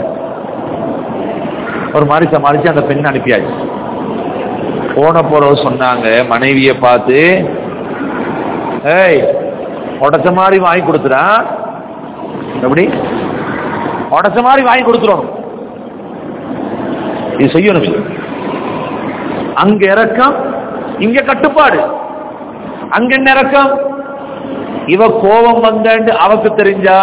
ஒரு மாதிரி சமாளிச்சு அந்த பெண் அனுப்பியாச்சு போன போறவ சொன்னாங்க மனைவியை பார்த்து ஏய் உடச்ச மாதிரி வாங்கி கொடுத்துறா எப்படி உடச்ச மாதிரி வாங்கி கொடுத்துரும் இது செய்யணும் இது. அங்க இறக்கம் இங்க கட்டுப்பாடு அங்க என்ன இறக்கம் இவ கோபம் வந்தேன்னு அவக்கு தெரிஞ்சா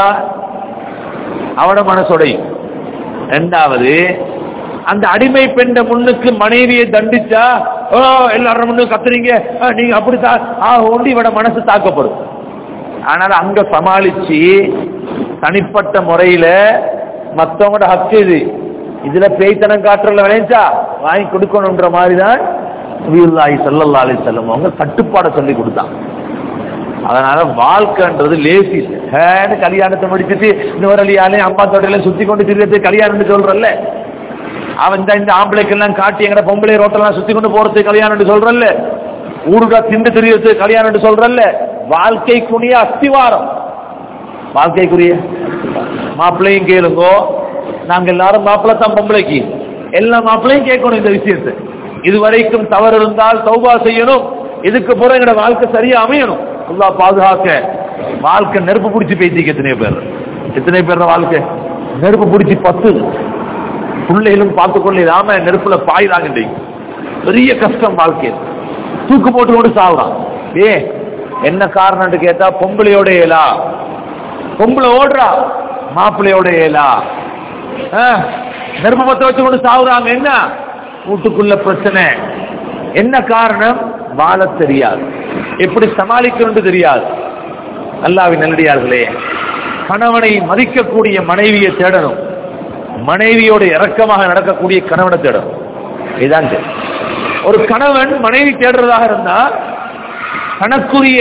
அவட மனசொடையும் ரெண்டாவது அந்த அடிமை பெண்ட முன்னுக்கு மனைவியை தண்டிச்சா ஓ எல்லாரும் முன்னு கத்துறீங்க ஆ, நீங்க அப்படி தா ஆ ஒண்டி இவட மனசு தாக்கப்படும் ஆனால் அங்க சமாளிச்சு தனிப்பட்ட முறையில மத்தவங்களோட ஹக்கு இது இதுல பேய்த்தனம் காட்டுறதுல விளைஞ்சா வாங்கி கொடுக்கணுன்ற மாதிரி தான் நபியுல்லாஹி ஸல்லல்லாஹு அலைஹி வஸல்லம் அவங்க கட்டுப்பாடை சொல்லி கொடுத்தாங்க அதனால வாழ்க்கைன்றது லேசி இல்லை ஹேன்னு கல்யாணத்தை முடிச்சுட்டு இன்னொரு அலியாலையும் அம்மா தோட்டையில சுத்தி கொண்டு திரியது கல்யாணம்னு சொல்றல்ல அவன் இந்த இந்த ஆம்பளைக்கெல்லாம் காட்டி எங்கட பொம்பளை ரோட்டெல்லாம் சுத்தி கொண்டு போறது கல்யாணம்னு சொல்றல்ல ஊருகா திண்டு திரியது கல்யாணம்னு சொல்றல்ல வாழ்க்கைக்குரிய அஸ்திவாரம் வாழ்க்கைக்குரிய மாப்பிள்ளையும் கேளுங்கோ நாங்க எல்லாரும் மாப்பிள்ளை தான் பொம்பளைக்கு எல்லா மாப்பிள்ளையும் கேட்கணும் இந்த விஷயத்தை இதுவரைக்கும் தவறு இருந்தால் தௌபா செய்யணும் இதுக்கு பிறகு எங்களோட வாழ்க்கை சரியா அமையணும் அல்லாஹ் பாதுகாக்க வாழ்க்கை நெருப்பு பிடிச்சி பேசிக்க எத்தனை பேர் எத்தனை பேர் வாழ்க்கை நெருப்பு பிடிச்சி பத்து பிள்ளைகளும் பார்த்து கொள்ள இல்லாம நெருப்புல பாயுதாங்க இன்றைக்கு. பெரிய கஷ்டம் வாழ்க்கையில் தூக்கு போட்டு கொண்டு சாகுறான் ஏ என்ன காரணம்னு கேட்டா பொம்பளையோட ஏலா பொம்பளை ஓடுறா மாப்பிள்ளையோட ஏலா ஆ, நெருப்பு பத்த வச்சு கொண்டு சாகுறாங்க என்ன வீட்டுக்குள்ள பிரச்சனை என்ன காரணம் வாழ தெரியாது எப்படி சமாளிக்கணும்னு தெரியாது அல்லாவின் நல்லடியார்களே கணவனை மதிக்கக்கூடிய மனைவியை தேடணும் மனைவியோட இரக்கமாக நடக்கக்கூடிய கணவனை தேடணும் இதுதான் தேவை. ஒரு கணவன் மனைவி தேடுறதாக இருந்தா தனக்குரிய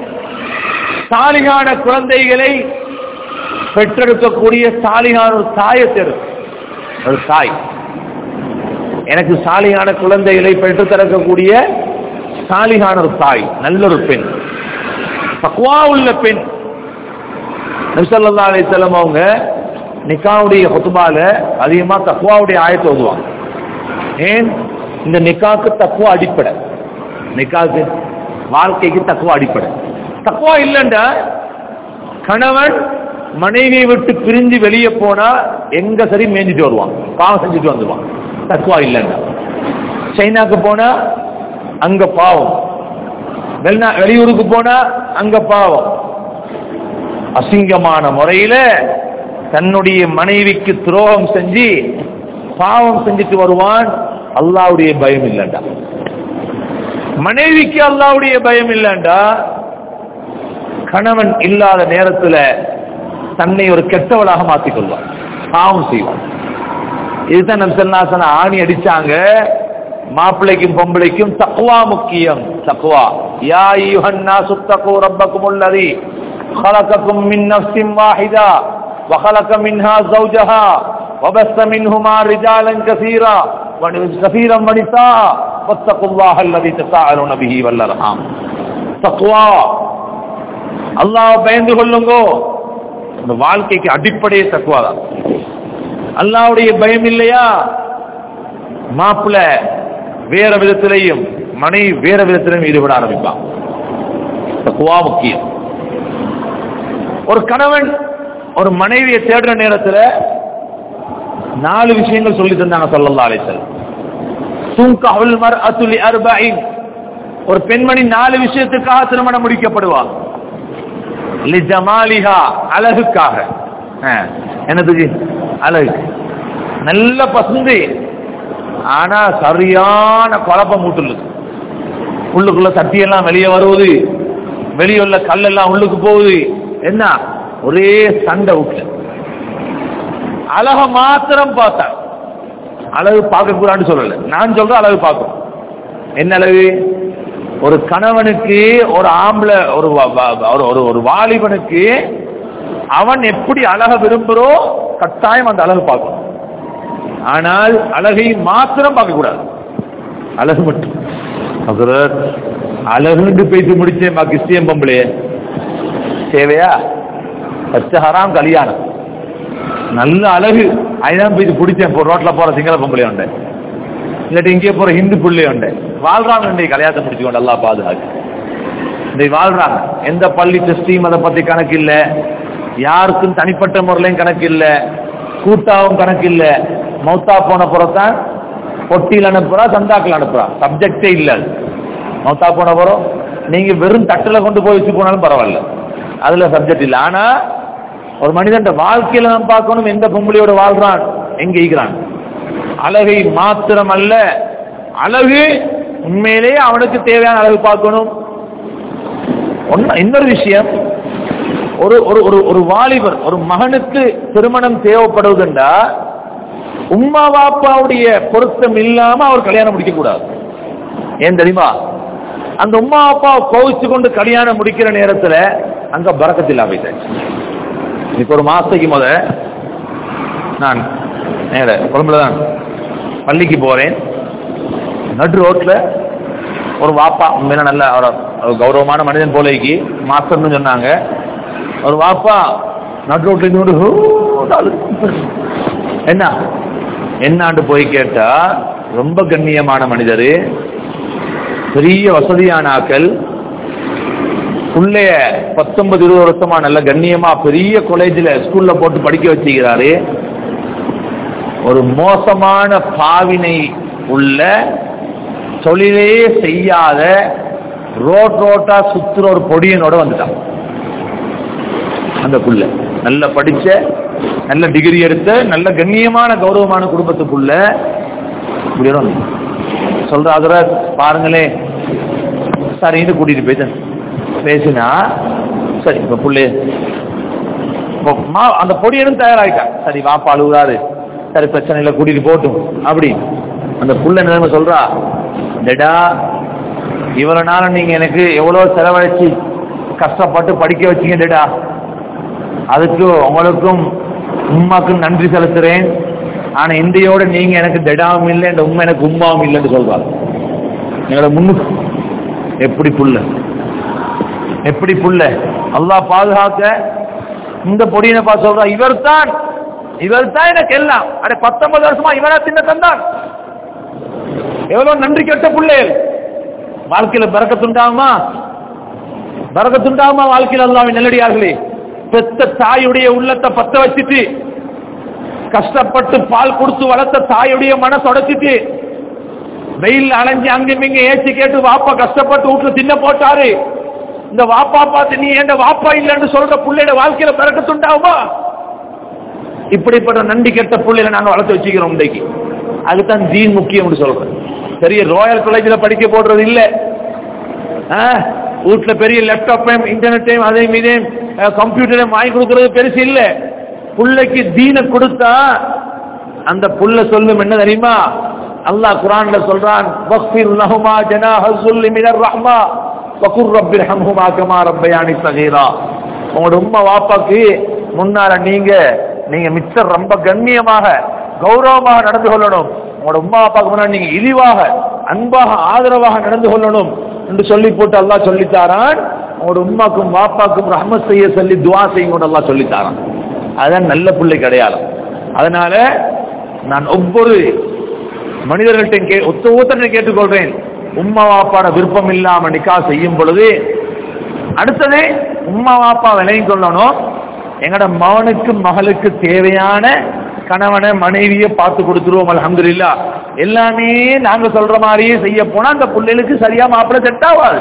சாலிகான குழந்தைகளை பெற்றெடுக்கக்கூடிய சாலிகான ஒரு தாயை தேடும் ஒரு தாய் எனக்கு சாலிகான குழந்தைகளை பெற்றுத் தரக்கூடிய சாலிகான ஒரு தாய் நல்ல ஒரு பெண் தக்குவா உள்ள பெண் நபிசல்லா அலிசல்லம் அவங்க நிக்காவுடைய ஹுத்துபால அதிகமா தக்குவாவுடைய ஆயத்தை ஓதுவாங்க ஏன் இந்த நிக்காக்கு தக்குவா அடிப்படை நிக்காக்கு வாழ்க்கைக்கு தக்குவா அடிப்படை தக்குவா இல்லைண்டா கணவன் மனைவியை விட்டு பிரிஞ்சு வெளியே போனா எங்க சரி மேய்ஞ்சிட்டு வருவான் பாவம் செஞ்சுட்டு வந்துடுவான் தக்குவா இல்லைண்டா சைனாக்கு போனா அங்க பாவம் வெளிநா வெளியூருக்கு போனா அங்க பாவம் அசிங்கமான முறையில தன்னுடைய மனைவிக்கு துரோகம் செஞ்சு பாவம் செஞ்சுட்டு வருவான் அல்லாவுடைய பயம் இல்லைண்டா மனைவிக்கு அல்லாவுடைய பயம் இல்லைண்டா கணவன் இல்லாத நேரத்துல தன்னை ஒரு கெட்டவளாக மாற்றிக் கொள்வான் பாவம் செய்வான் இதுதான் நம் செல்லாசன ஆணி அடிச்சாங்க மாப்பிள்ளைக்கும் பொம்பளைக்கும் தக்குவா முக்கியம் தக்குவா யா யுஹன்னா சுத்தகு ரப்பக்கும் உள்ளதி خلقكم من نفس واحدة وخلق منها زوجها وبث منهما رجالا كثيرا كثيرا ونساء واتقوا الله الذي تساءلون به والارحام தக்குவா அல்லாஹ் பயந்து கொள்ளுங்கோ இந்த வாழ்க்கைக்கு அடிப்படையே தக்குவா தான் அல்லாவுடைய பயம் இல்லையா மாப்பிள்ள வேற விதத்திலையும் மனைவி வேற விதத்திலையும் ஈடுபட ஆரம்பிப்பான் தக்குவா முக்கியம் ஒரு கணவன் ஒரு மனைவியை தேடுற நேரத்தில் நாலு விஷயங்கள் சொல்லி தந்தாங்க சொல்லல்லா அலைசல் தூங்கல் மர் அத்துலி அர்பாயின் ஒரு பெண்மணி நாலு விஷயத்துக்காக திருமணம் முடிக்கப்படுவார் ஜமாலிஹா அழகுக்காக என்னதுக்கு அழகு நல்ல பசுந்து ஆனா சரியான குழப்பம் மூட்டுள்ளது உள்ளுக்குள்ள சட்டியெல்லாம் வெளியே வருவது வெளியே உள்ள கல்லெல்லாம் உள்ளுக்கு போகுது என்ன ஒரே சண்டை வீட்டுல அழக மாத்திரம் பார்த்தா அழகு பார்க்க கூடாதுன்னு சொல்லல நான் சொல்றேன் அழகு பார்க்கும் என்ன அழகு ஒரு கணவனுக்கு ஒரு ஆம்பளை ஒரு ஒரு ஒரு வாலிபனுக்கு அவன் எப்படி அழக விரும்புறோ கட்டாயம் அந்த அழகு பார்க்கணும் ஆனால் அழகை மாத்திரம் பார்க்க கூடாது அழகு மட்டும் அழகுன்னு பேசி முடிச்சேன் கிறிஸ்டியன் பொம்பளே தேவையா பச்சை ஹராம் கல்யாணம் நல்ல அழகு அதுதான் போய் பிடிச்சேன் ரோட்ல போற சிங்கள பொம்பளை உண்டு இல்லாட்டி இங்கே போற ஹிந்து பிள்ளை உண்டு வாழ்றாங்க இன்றைக்கு கல்யாணத்தை முடிச்சுக்கொண்டு நல்லா பாதுகாக்கு இன்றைக்கு வாழ்றாங்க எந்த பள்ளி டெஸ்டையும் அதை பத்தி கணக்கு இல்லை யாருக்கும் தனிப்பட்ட முறையிலையும் கணக்கு இல்லை கூட்டாவும் கணக்கு இல்லை மௌத்தா போன புறத்தான் பொட்டியில் அனுப்புறா சந்தாக்கள் அனுப்புறா சப்ஜெக்டே இல்லை அது மௌத்தா போன புறம் நீங்க வெறும் தட்டில் கொண்டு போய் வச்சு போனாலும் பரவாயில்ல அதுல சப்ஜெக்ட் இல்லை ஆனா ஒரு மனிதன் வாழ்க்கையில நாம் பார்க்கணும் எந்த பொம்பளையோட வாழ்றான் எங்க ஈக்கிறான் அழகை மாத்திரம் அல்ல அழகு உண்மையிலேயே அவனுக்கு தேவையான அழகு பார்க்கணும் இன்னொரு விஷயம் ஒரு ஒரு ஒரு ஒரு வாலிபர் ஒரு மகனுக்கு திருமணம் தேவைப்படுவதுண்டா உம்மா பாப்பாவுடைய பொருத்தம் இல்லாம அவர் கல்யாணம் முடிக்க கூடாது ஏன் தெரியுமா அந்த உம்மா அப்பா கோவிச்சு கொண்டு கல்யாணம் முடிக்கிற நேரத்துல அங்க பறக்கத்தில் போயிட்டாச்சு இப்போ ஒரு மாசத்துக்கு முத நான் நேர குழம்புல தான் பள்ளிக்கு போறேன் நடு ரோட்ல ஒரு வாப்பா உண்மையில நல்ல ஒரு கௌரவமான மனிதன் போலைக்கு மாஸ்டர்னு சொன்னாங்க ஒரு வாப்பா நடு ரோட்ல இருந்து என்ன என்னாண்டு போய் கேட்டா ரொம்ப கண்ணியமான மனிதர் பெரிய வசதியான ஆக்கள் பிள்ளைய பத்தொன்பது இருபது வருஷமா நல்ல கண்ணியமா பெரிய காலேஜில் ஸ்கூல்ல போட்டு படிக்க வச்சுக்கிறாரு ஒரு மோசமான பாவினை உள்ள தொழிலே செய்யாத ரோட் ரோட்டா சுத்துற ஒரு பொடியனோட வந்துட்டான் அந்த புள்ள நல்ல படிச்ச நல்ல டிகிரி எடுத்த நல்ல கண்ணியமான கௌரவமான குடும்பத்துக்குள்ள இப்படி வந்து சொல்ற அதுல பாருங்களேன் சரின்னு கூட்டிட்டு போயிட்டேன் பேசினா சரி இப்ப புள்ளே அந்த பொடியனும் தயாராயிட்டான் சரி வாப்பா அழுகுறாரு சரி பிரச்சனை இல்லை கூட்டிட்டு போட்டும் அப்படி அந்த புள்ள நிலைமை சொல்றா டெடா இவ்வளவு நாள் நீங்க எனக்கு எவ்வளவு செலவழிச்சு கஷ்டப்பட்டு படிக்க வச்சீங்க டெடா அதுக்கு உங்களுக்கும் உமாக்கும் நன்றி செலுத்துறேன் ஆனா இந்தியோட நீங்க எனக்கு டெடாவும் இல்லை இந்த உண்மை எனக்கு உமாவும் இல்லைன்னு சொல்றாங்க எங்களை முன்னுக்கு எப்படி புள்ள எப்படி புள்ள அல்லாஹ் பாதுகாக்க இந்த பொடியனப்பா சொல்றான் இவர் தான் இவர் தான் எனக்கு எல்லாம் அட பத்தொன்பது வருஷமா இவனா தின்ன தந்தான் எவ்வளவு நன்றி கெட்ட பிள்ளைகள் வாழ்க்கையில பறக்கத்துண்டாகுமா பறக்கத்துண்டாகுமா வாழ்க்கையில் அல்லாவின் நல்லடியார்களே பெத்த தாயுடைய உள்ளத்தை பத்த வச்சுட்டு கஷ்டப்பட்டு பால் கொடுத்து வளர்த்த தாயுடைய மனசு உடைச்சிட்டு வெயில் அலைஞ்சு அங்கும் இங்க ஏச்சி கேட்டு வாப்பா கஷ்டப்பட்டு வீட்டுல தின்ன போட்டாரு இந்த வாப்பா பார்த்து நீ ஏண்ட வாப்பா இல்லைன்னு சொல்ற பிள்ளையோட வாழ்க்கையில பிறக்கத்துண்டாகுமா இப்படிப்பட்ட நன்றி கெட்ட பிள்ளைகளை நாங்க வளர்த்து வச்சுக்கிறோம் இன்றைக்கு அதுதான் தீன் முக்கியம்னு சொல்றேன் பெரிய ராயல் காலேஜில் படிக்க போடுறது இல்ல ஆ, வீட்டுல பெரிய லேப்டாப்பையும் இன்டர்நெட்டையும் அதையும் இதையும் கம்ப்யூட்டரையும் வாங்கி கொடுக்கறது பெருசு இல்ல புள்ளைக்கு தீனை கொடுத்தா அந்த புள்ள சொல்லும் என்ன தெரியுமா அல்லாஹ் குரான்ல சொல்றான் வக்ஃபிர் லஹுமா ஜனாஹ ஸுல்லி மினர் ரஹ்மா வகுர் ரப்பிர்ஹம்ஹுமா கமா ரப்பயானி ஸகீரா உங்களோட உம்மா வாப்பாக்கு முன்னால நீங்க நீங்க மிச்சம் ரொம்ப கண்ணியமாக கௌரவமாக நடந்து கொள்ளணும் உங்களோட உம்மா அப்பாவுக்கு முன்னாடி நீங்க இழிவாக அன்பாக ஆதரவாக நடந்து கொள்ளணும் என்று சொல்லி போட்டு அல்லாஹ் சொல்லித்தாரான் உங்களோட உம்மாக்கும் வாப்பாக்கும் ரஹ்மத் செய்ய சொல்லி துவா செய்யுங்க அல்லாஹ் சொல்லித்தாரான் அதுதான் நல்ல பிள்ளை அடையாளம் அதனால நான் ஒவ்வொரு மனிதர்கள்ட்ட கே ஒத்த ஒருத்தரை கேட்டுக்கொள்றேன் உம்மா வாப்பாட விருப்பம் இல்லாம நிக்கா செய்யும் பொழுது அடுத்தது உம்மா வாப்பா விலையும் கொள்ளணும் எங்கட மகனுக்கு மகளுக்கு தேவையான கணவனை மனைவியை பார்த்து கொடுத்துருவோம் அல்ஹம்துலில்லா எல்லாமே நாங்க சொல்ற மாதிரியே செய்ய போனா அந்த பிள்ளைகளுக்கு சரியா மாப்பிள்ளை செட் ஆகாது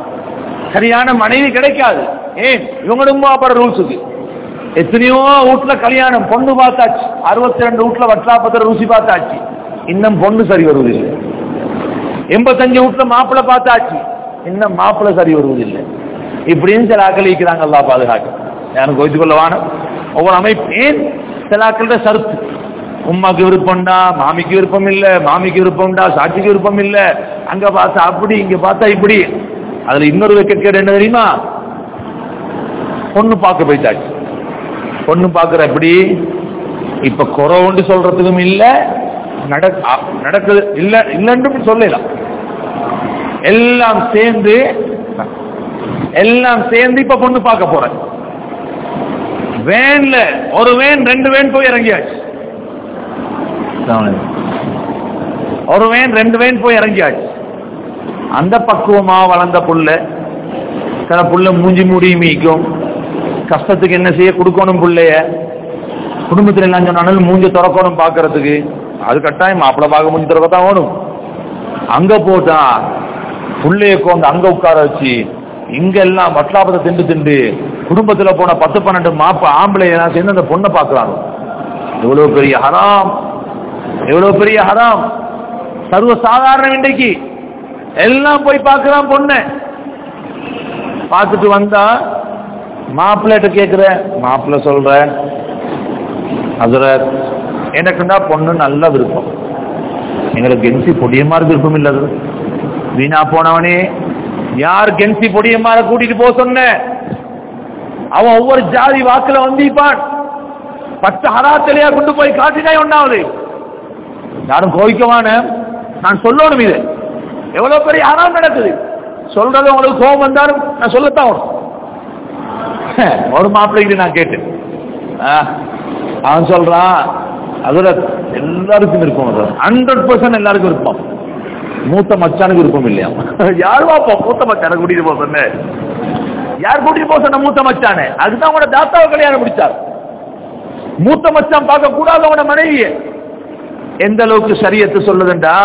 சரியான மனைவி கிடைக்காது ஏன் இவங்களோட உம்மா வாப்பாட ரூல்ஸுக்கு எத்தனையோ வீட்டுல கல்யாணம் பொண்ணு பார்த்தாச்சு அறுபத்தி ரெண்டு வீட்டுல வட்டாப்பத்திர ருசி பார்த்தாச்சு இன்னும் பொண்ணு சரி வருவதில்லை எண்பத்தஞ்சு வீட்டுல மாப்பிள்ளை பார்த்தாச்சு இன்னும் மாப்பிள்ளை சரி வருவதில்லை இப்படின்னு சில ஆக்கள் இருக்கிறாங்க அல்லா பாதுகாக்க யாரும் கோய்த்து கொள்ள வானம் ஒவ்வொரு அமைப்பு ஏன் சில ஆக்கள சருத்து உம்மாக்கு விருப்பம்டா மாமிக்கு விருப்பம் இல்ல மாமிக்கு விருப்பம்டா சாட்சிக்கு விருப்பம் இல்ல அங்க பார்த்தா அப்படி இங்க பார்த்தா இப்படி அதுல இன்னொரு வைக்க என்ன தெரியுமா பொண்ணு பார்க்க போயிட்டாச்சு பொண்ணு பார்க்குற எப்படி இப்ப குறவுண்டு சொல்றதுக்கும் இல்ல நடக் அ- நடக்குது இல்ல இல்லைன்னு சொல்லலாம் எல்லாம் சேர்ந்து எல்லாம் சேர்ந்து இப்ப பொண்ணு பார்க்க போறேன் வேன்ல ஒரு வேன் ரெண்டு வேன் போய் இறங்கியாச்சு ஒரு வேன் ரெண்டு வேன் போய் இறங்கியாச்சு அந்த பக்குவமா வளர்ந்த புள்ள சில புள்ள மூஞ்சி மூடி மீக்கும் கஷ்டத்துக்கு என்ன செய்ய கொடுக்கணும் புள்ளைய குடும்பத்தில் எல்லாம் சொன்னாலும் மூஞ்சி திறக்கணும் பார்க்கறதுக்கு அது கட்டாயம் மாப்பிள்ளை பார்க்க மூஞ்சி திறக்கத்தான் வேணும் அங்க போட்டா புள்ளைய கொண்டு அங்க உட்கார வச்சு இங்க எல்லாம் வட்லாபத்தை திண்டு திண்டு குடும்பத்துல போன பத்து பன்னெண்டு மாப்ப ஆம்பளை எல்லாம் சேர்ந்து அந்த பொண்ணை பார்க்கறாங்க எவ்வளவு பெரிய ஹராம் எவ்வளவு பெரிய ஹராம் சர்வ சாதாரணம் இன்றைக்கு எல்லாம் போய் பார்க்கறான் பொண்ணு பார்த்துட்டு வந்தா மாப்பிள்ளைகிட்ட கேட்குற மாப்பிள்ளை சொல்ற ஹசரத் எனக்குண்டா பொண்ணு நல்ல விருப்பம் எங்களுக்கு கென்சி பொடியமாறு விருப்பம் இல்லது வீணா போனவனே யார் கென்சி பொடியமாற கூட்டிட்டு போக சொன்ன அவன் ஒவ்வொரு ஜாதி வாக்குல வந்திப்பான் பத்து ஹராத்திலையா கொண்டு போய் காட்டினாய் ஒன்னாவது யாரும் கோவிக்கவான நான் சொல்லணும் இது எவ்வளவு பெரிய ஹராம் நடக்குது சொல்றது உங்களுக்கு கோபம் வந்தாலும் நான் சொல்லத்தான் வரும் ஒரு மாப்பிள்ளைக்கு நான் கேட்டேன் ஆ, அவன் சொல்றான் அதுல எல்லாருக்கும் இருக்கும் ஹண்ட்ரட் பர்சன்ட் எல்லாருக்கும் இருப்பான் மூத்த மச்சானுக்கு விருப்பம் இல்லையா யார் வாப்பா மூத்த மச்சான கூட்டிட்டு போக சொன்ன யார் கூட்டிட்டு போக சொன்ன மூத்த மச்சானே அதுதான் உங்களோட தாத்தாவை கல்யாணம் முடிச்சார் மூத்த மச்சான் பார்க்க கூடாது உங்களோட மனைவியை எந்த அளவுக்கு சரியத்து சொல்லுதுண்டா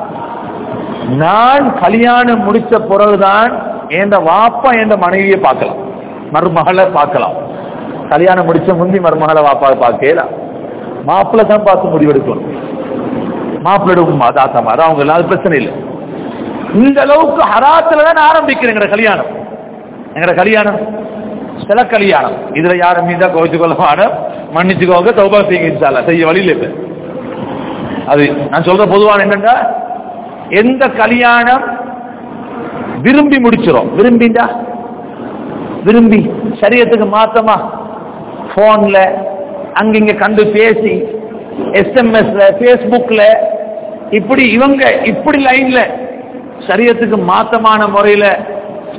நான் கல்யாணம் முடிச்ச பிறகுதான் என் வாப்பா என் மனைவியை பார்க்கலாம் மருமகளை பார்க்கலாம் கல்யாணம் முடிச்ச முந்தி மருமகளை வாப்பாவை பார்க்கலாம் மாப்பிள்ளை தான் பார்த்து முடிவெடுக்கணும் மாப்பிள்ளை தாத்தா மாதிரி அவங்க எல்லாம் அது பிரச்சனை இல்லை இந்த அளவுக்கு ஹராத்துல தான் ஆரம்பிக்கிறேன் எங்கட கல்யாணம் எங்கட கல்யாணம் சில கல்யாணம் இதுல யாரும் மீதா கோவிச்சு கொள்ளமான மன்னிச்சுக்கோங்க தௌபா செய்யுங்க இன்ஷால்லா. செய்ய வழியில் இல்லை அது நான் சொல்ற பொதுவான என்னன்னா எந்த கல்யாணம் விரும்பி முடிச்சிரும் விரும்பிண்டா விரும்பி சரியத்துக்கு மாத்தமா போன்ல அங்கிங்க கண்டு பேசி எஸ்எம்எஸ்ல பேஸ்புக்ல இப்படி இவங்க இப்படி லைன்ல சரியத்துக்கு மாத்தமான முறையில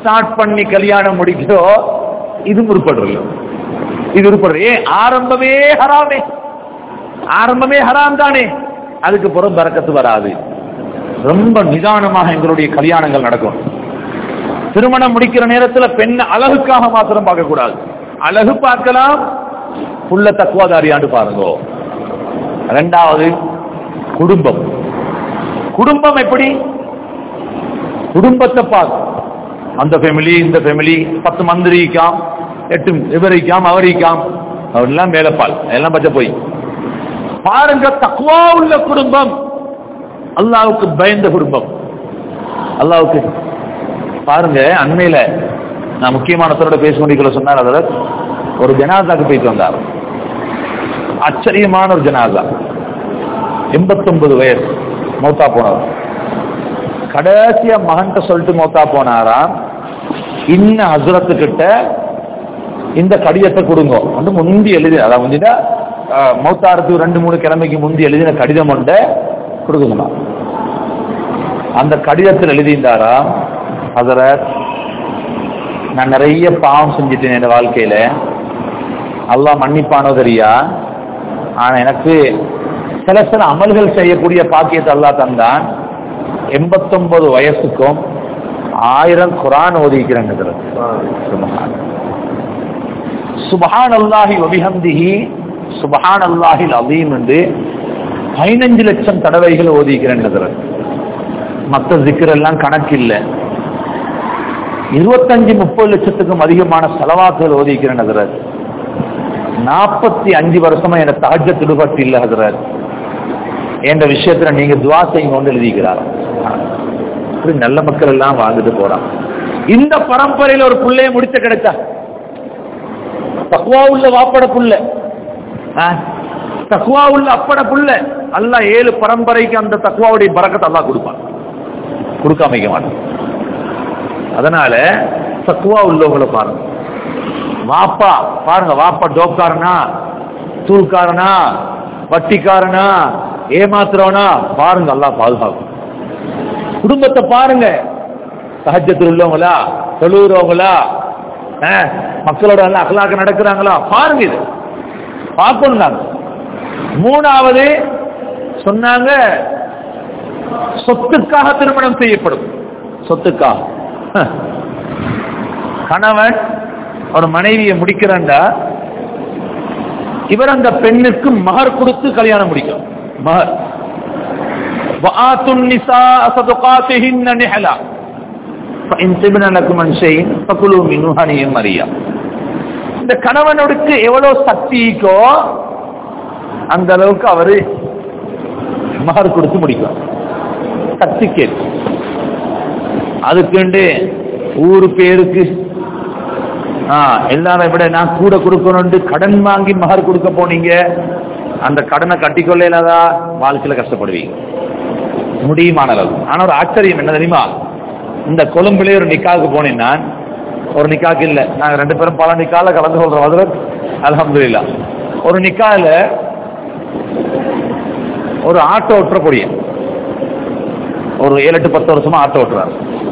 ஸ்டார்ட் பண்ணி கல்யாணம் முடிக்கிறோம் இது உருப்படுறது இது உருப்படுறது ஏன் ஆரம்பமே ஹராமே ஆரம்பமே ஹராம் தானே அதுக்கு புறம் பறக்கத்து வராது ரொம்ப நிதானமாக எங்களுடைய கல்யாணங்கள் நடக்கும் திருமணம் முடிக்கிற நேரத்துல பெண் அழகுக்காக மாத்திரம் பார்க்க கூடாது அழகு பார்க்கலாம் புள்ள தக்குவாதாரியாண்டு பாருங்க ரெண்டாவது குடும்பம் குடும்பம் எப்படி குடும்பத்தை பார் அந்த ஃபேமிலி இந்த ஃபேமிலி பத்து மந்திரிக்காம் எட்டு இவரிக்காம் அவரிக்காம் அவரெல்லாம் மேலப்பால் எல்லாம் பச்சை போய் பாருங்க தக்குவா உள்ள குடும்பம் அல்லாவுக்கு பயந்த குடும்பம் அல்லாவுக்கு பாருங்க அண்மையில நான் முக்கியமானத்தோட பேச வேண்டிய சொன்னார் அதில் ஒரு ஜனாதாக்கு போயிட்டு வந்தார் ஆச்சரியமான ஒரு ஜனாதா எண்பத்தொன்பது வயசு மௌத்தா போனவர் கடைசியா மகன்கிட்ட சொல்லிட்டு மௌத்தா போனாராம் இன்ன ஹசரத்து கிட்ட இந்த கடிதத்தை கொடுங்க வந்து முந்தி எழுதி அதாவது முந்தினா மௌத்தாரத்துக்கு ரெண்டு மூணு கிழமைக்கு முந்தி எழுதின கடிதம் ஒன்றை கொடுக்க சொன்னார் அந்த கடிதத்தில் எழுதியிருந்தாரா ஹசரத் நான் நிறைய பாவம் செஞ்சுட்டேன் என் வாழ்க்கையில அல்லாஹ் மன்னிப்பானோ தெரியா ஆனா எனக்கு சில சில அமல்கள் செய்யக்கூடிய பாக்கியத்தை அல்லாஹ் தந்தான் எண்பத்தொன்பது வயசுக்கும் ஆயிரம் குரான் ஓதிக்கிறேன் சுபஹான் அல்லாஹி வபிஹம்திஹி சுபஹான் அல்லாஹில் அதீம் என்று பதினஞ்சு லட்சம் தடவைகள் ஓதிக்கிறேன் மற்ற திக்கர் எல்லாம் கணக்கு இல்லை இருபத்தஞ்சு முப்பது லட்சத்துக்கும் அதிகமான செலவாக்கள் ஓதிக்கிறேன் ஹசரத் நாற்பத்தி அஞ்சு வருஷமா என தாஜ திடுபட்டு இல்லை ஹசரத் என்ற விஷயத்துல நீங்க துவா செய்யுங்க கொண்டு எழுதிக்கிறார் இப்படி நல்ல மக்கள் எல்லாம் வாழ்ந்துட்டு போறான் இந்த பரம்பரையில ஒரு புள்ளைய முடிச்ச கிடைச்சா தக்குவா உள்ள வாப்பட புள்ள தக்குவா உள்ள அப்பட புள்ள அல்ல ஏழு பரம்பரைக்கு அந்த தக்குவாவுடைய பறக்கத்தை அல்லா கொடுப்பான் கொடுக்காம மாட்டான் அதனால தக்குவா உள்ளவங்களை பாருங்க வாப்பா பாருங்க வாப்பா டோப்காரனா தூள்காரனா வட்டிக்காரனா ஏமாத்துறவனா பாருங்க எல்லாம் பாதுகாக்கும் குடும்பத்தை பாருங்க சஹஜத்தில் உள்ளவங்களா தொழுகிறவங்களா மக்களோட எல்லாம் அகலாக்க நடக்கிறாங்களா பாருங்க இது பார்க்கணும் நாங்க மூணாவது சொன்னாங்க சொத்துக்காக திருமணம் செய்யப்படும் சொத்துக்காக கணவன் ஒரு மனைவியை முடிக்கிறண்டா இவர் அந்த பெண்ணுக்கு மகர் கொடுத்து கல்யாணம் முடிக்கும் மகர் وآتوا النساء صدقاتهن نحلا فإن تبن لكم عن شيء فكلوا منه هنيئا مريا இந்த கணவனுக்கு எவ்வளவு சக்திக்கோ அந்த அளவுக்கு அவரு மகர் கொடுத்து முடிக்கும் சக்தி கேட்கும் அதுக்குண்டு ஊரு பேருக்கு எல்லாரும் விட நான் கூட கொடுக்கணும்னு கடன் வாங்கி மகர் கொடுக்க போனீங்க அந்த கடனை கட்டிக்கொள்ள இல்லாதா வாழ்க்கையில கஷ்டப்படுவீங்க முடியுமான அளவு ஆனா ஒரு ஆச்சரியம் என்ன தெரியுமா இந்த கொழும்புலேயே ஒரு நிக்காவுக்கு போனேன் நான் ஒரு நிக்காக்கு இல்ல நாங்க ரெண்டு பேரும் பல நிக்கால கலந்து கொள்றோம் அதுல அலமதுல்லா ஒரு நிக்கால ஒரு ஆட்டோ ஓட்டுறக்கூடிய ஒரு ஏழு எட்டு பத்து வருஷமா ஆட்டோ ஓட்டுறாரு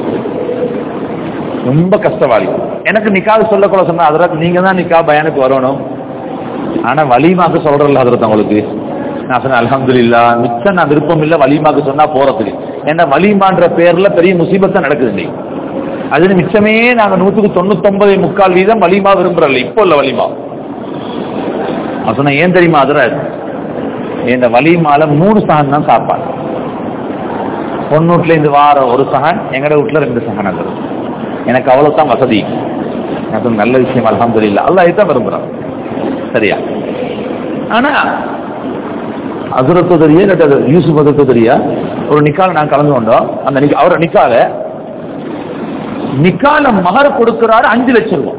ரொம்ப கஷ்டவாளி எனக்கு நிக்காது சொல்லக்கூட சொன்னா அதில் நீங்க தான் நிக்கா பயானுக்கு வரணும் ஆனா வலிமாக்கு சொல்றல அதில் உங்களுக்கு நான் சொன்னேன் அலமதுல்லா மிச்சம் நான் விருப்பம் இல்லை வலிமாக்கு சொன்னா போறதுக்கு ஏன்னா வலிமான்ற பேர்ல பெரிய முசீபத்தை நடக்குது நீ அது மிச்சமே நாங்க நூத்துக்கு தொண்ணூத்தொன்பது முக்கால் வீதம் வலிமா விரும்புறல இப்போ இல்ல வலிமா நான் சொன்னேன் ஏன் தெரியுமா அதுல இந்த வலிமால மூணு சகன் தான் சாப்பாடு பொண்ணூட்ல இருந்து வார ஒரு சகன் எங்கட வீட்டுல ரெண்டு சகன் அது எனக்கு அவ்வளவுதான் வசதி அது நல்ல விஷயம் அலமதுல்லா அல்ல இதுதான் விரும்புறான் சரியா ஆனா அசுரத்தோ தெரியா இல்லாட்டி யூசுப் அதத்தோ தெரியா ஒரு நிக்கால நான் கலந்து கொண்டோம் அந்த நிக்கா அவரை நிக்கால நிக்கால மகர் கொடுக்கிறாரு அஞ்சு லட்சம் ரூபாய்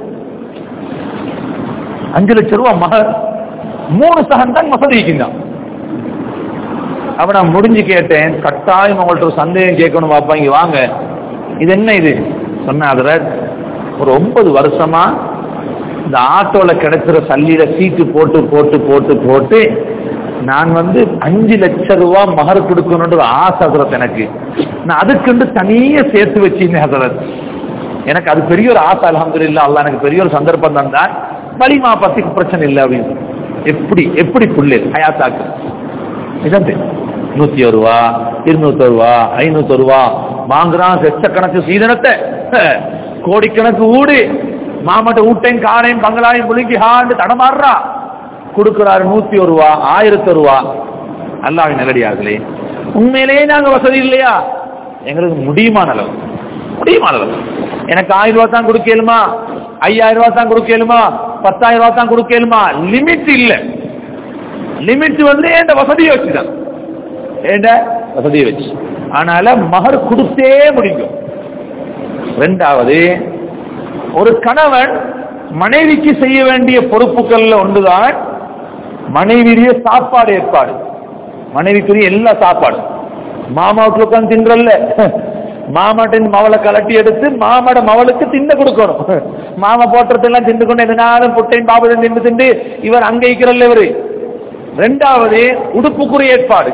அஞ்சு லட்சம் ரூபாய் மகர் மூணு சகன் தான் வசதிக்குந்தான் அப்ப நான் முடிஞ்சு கேட்டேன் கட்டாயம் உங்கள்ட்ட ஒரு சந்தேகம் கேட்கணும் பாப்பா இங்க வாங்க இது என்ன இது சொன்ன அதுல ஒரு ஒன்பது வருஷமா இந்த ஆட்டோல கிடைக்கிற சல்லியில சீட்டு போட்டு போட்டு போட்டு போட்டு நான் வந்து அஞ்சு லட்சம் ரூபாய் மகர் கொடுக்கணுன்ற ஆசை ஹசரத் எனக்கு நான் அதுக்குண்டு தனியே சேர்த்து வச்சிருந்தேன் ஹசரத் எனக்கு அது பெரிய ஒரு ஆசை அல்ஹம்துலில்லாஹ் அல்லாஹ் எனக்கு பெரிய ஒரு சந்தர்ப்பம் தந்தான் வலிமா பத்தி பிரச்சனை இல்லை அப்படின்னு எப்படி எப்படி புள்ளே ஹயாத்தாக்கு இதான் நூத்தி ஒரு ரூபா இருநூத்தி ரூபா ஐநூத்தி ரூபா வாங்குறான் லட்சக்கணக்கு சீதனத்தை கோடிக்கணக்கு ஊடு மாமட்ட ஊட்டையும் காரையும் பங்களாவையும் புளிக்கி ஹாண்டு தடமாடுறா கொடுக்கிறாரு நூத்தி ஒரு ரூபா ஆயிரத்தி ரூபா அல்லாவின் நல்லடியார்களே உண்மையிலேயே நாங்க வசதி இல்லையா எங்களுக்கு முடியுமான அளவு முடியுமான அளவு எனக்கு ஆயிரம் ரூபாய் தான் கொடுக்கலுமா ஐயாயிரம் ரூபாய் தான் கொடுக்கலுமா பத்தாயிரம் ரூபாய் தான் கொடுக்கலுமா லிமிட் இல்ல லிமிட் வந்து என் வசதியை வச்சுதான் ஏண்ட வசதியை வச்சு ஆனால மகர் கொடுத்தே முடிக்கும் ரெண்டாவது ஒரு கணவன் மனைவிக்கு செய்ய வேண்டிய பொறுப்புகள்ல ஒன்றுதான் மனைவியுடைய சாப்பாடு ஏற்பாடு மனைவிக்குரிய எல்லா சாப்பாடு மாமாவுக்கு உட்காந்து தின்றல்ல மாமாட்டின் மவளை கலட்டி எடுத்து மாமாட மவளுக்கு தின்ன கொடுக்கணும் மாமா போட்டுறதெல்லாம் திண்டு கொண்டு எதனாலும் புட்டையும் பாபதையும் திண்டு திண்டு இவர் அங்க இருக்கிறல்ல இவரு ரெண்டாவது உடுப்புக்குரிய ஏற்பாடு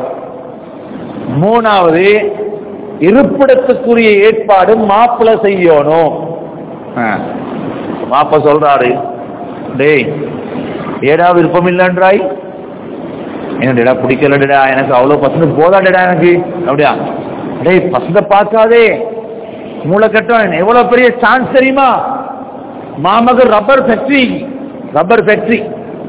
மூணாவது இருப்பிடத்துக்குரிய ஏற்பாடு மாப்பிள்ள செய்யணும் ஆ. மாப்ப சொல்றாரு டேய் ஏடா விருப்பம் இல்லைன்றாய் என்னடா பிடிக்கலடா எனக்கு அவ்வளவு பசங்க போதாடா எனக்கு அப்படியா டேய் பசங்க பார்க்காதே மூளை கட்டம் எவ்வளவு பெரிய சான்ஸ் தெரியுமா மாமக ரப்பர் ஃபேக்டரி ரப்பர் ஃபேக்டரி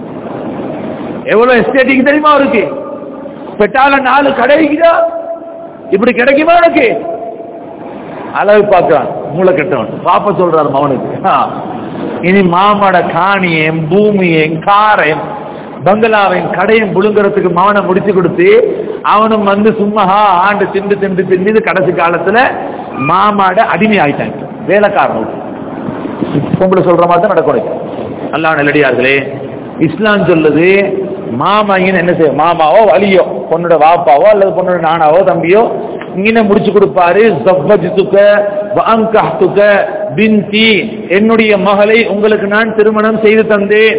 எவ்வளவு எஸ்டேட்டிங் தெரியுமா அவருக்கு பெட்டால நாலு கிடைக்குதா இப்படி கிடைக்குமா எனக்கு அளவு பார்க்கிறான் மூளை கெட்டவன் பாப்ப சொல்றாரு மவனுக்கு ஆ. இனி மாமட காணியம் பூமியும் காரையும் பங்களாவையும் கடையும் புழுங்குறதுக்கு மவனை முடிச்சு கொடுத்து அவனும் வந்து சும்மா ஹா, ஆண்டு திண்டு திண்டு திண்டு கடைசி காலத்துல மாமாட அடிமை ஆயிட்டாங்க வேலைக்காரன் பொம்பளை சொல்ற மாதிரி தான் நடக்கணும் அல்லாஹ் நல்லடியார்களே இஸ்லாம் சொல்லுது மாமாயின் என்ன செய்ய மாமாவோ வலியோ பொண்ணோட வாப்பாவோ அல்லது பொண்ணோட நானாவோ தம்பியோ இங்கே முடிச்சு கொடுப்பாரு ஜவ்வஜ்துக வஅங்கஹ்துக பின்தி என்னுடைய மகளை உங்களுக்கு நான் திருமணம் செய்து தந்தேன்